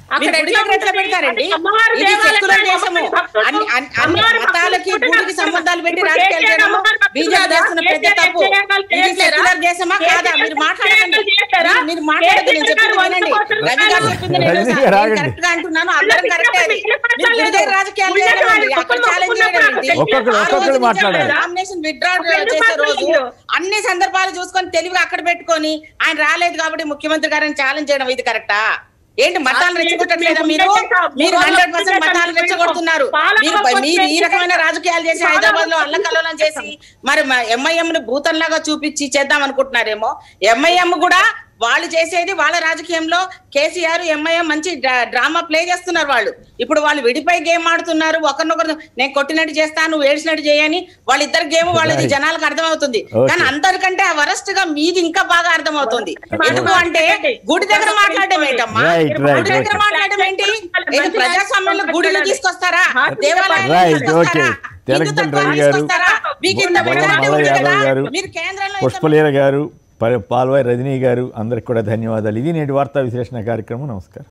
అక్కడ మీరు గుడి ఎట్లా దగ్గర ఎట్లా ఉంటుంది? పెడతారండి అది అమ్మవారి ఇది దేవాలయం సెక్యులర్ అంటే దేశము అమ్మవారి భక్తులు. అన్ని అన్ని- అన్ని అమ్మవారి మతాలకి భక్తులు గుడికి ఉంటారు. సంబంధాలు పెట్టి ఇప్పుడు రాజకీయాలు కేసీఆర్ చేయడము అమ్మవారి భక్తులు బీజేపీ కదా? చేస్తున్న పెద్ద కేసీఆర్ తప్పు వ్యతిరేకాలు ఇది చేయట్లేరా? సెక్యులర్ దేశమా కాదా కేసీఆర్ మీరు మాట్లాడకండి వ్యతిరేకాలు మీరు- మీరు మాట్లాడదు నేను కేసీఆర్ చెప్పింది వినండి వంద రవి గారు చెప్పింది నేను రజనీ చూసా. గారు నేను ఆగండి. కరెక్ట్ గా అంటున్నాను అందరం కరెక్టే అది మీరు గుడి దగ్గర రాజకీయాలు గుడి దగ్గర చేయడం ఏంటి? అక్కడ ఒక్కొక్కరు ఛాలెంజ్ చేయడం ఏంటి? ఒక్కొక్కరు- ఆ రోజు ఒక్కొక్కరు నిజంగా మాట్లాడాలి. నామినేషన్ విత్డ్రా ఎందుకు చేసే రోజు మాట్లాడలేదు? అన్ని సందర్భాలు చూసుకొని తెలివిగా అక్కడ పెట్టుకొని ఆయన రాలేదు కాబట్టి ముఖ్యమంత్రి గారిని ఛాలెంజ్ చేయడం ఇది కరెక్టా ఏంటి మతాలు రెచ్చగొట్టట్లేదా మీరు మీరు హండ్రెడ్ పర్సెంట్ మతాలు రెచ్చగొడుతున్నారు మీరు మీరు ఈ రకమైన రాజకీయాలు చేసి హైదరాబాద్ లో అల్లకల్లోలం చేసి మరి ఎంఐఎం ని భూతంలాగా చూపించి చేద్దాం అనుకుంటున్నారేమో ఎంఐఎం కూడా వాళ్ళు చేసేది వాళ్ళ రాజకీయంలో కేసీఆర్ ఎంఐఎం మంచి డ్రా- డ్రామా ప్లే చేస్తున్నారు వాళ్ళు ఇప్పుడు వాళ్ళు విడిపోయి గేమ్ ఆడుతున్నారు ఒకరినొకరు నేను కొట్టినట్టు చేస్తాను నువ్వు ఏడ్చినట్టు చేయని వాళ్ళిద్దరు గేమ్ వాళ్ళది Right. జనాలకు అర్థమవుతుంది Okay. కానీ అందరికంటే వరస్ట్ గా మీది ఇంకా బాగా అర్థమవుతుంది ఎందుకు అంటే గుడి దగ్గర మాట్లాడడం ఏంటమ్మా Right, right, గుడి దగ్గర okay. మాట్లాడడం ఏంటి ఇది ప్రజాస్వామ్యంలో గుడిని తీసుకొస్తారా దేవాలయాలు Right, తీసుకొస్తారా okay. తెలకపల్లి హిందుత్వాన్ని రవి గారు, తీసుకొస్తారా? మీకు ఇంత బొల్ల మెజారిటీ మల్ల ఉంది యాదవ్ కదా? గారు, మీరు కేంద్రంలో ఇంత పుష్పలీల గారు ప- పాల్వాయి రజనీ గారు అందరికి కూడా ధన్యవాదాలు ఇది నేటి వార్తా విశ్లేషణ కార్యక్రమం నమస్కారం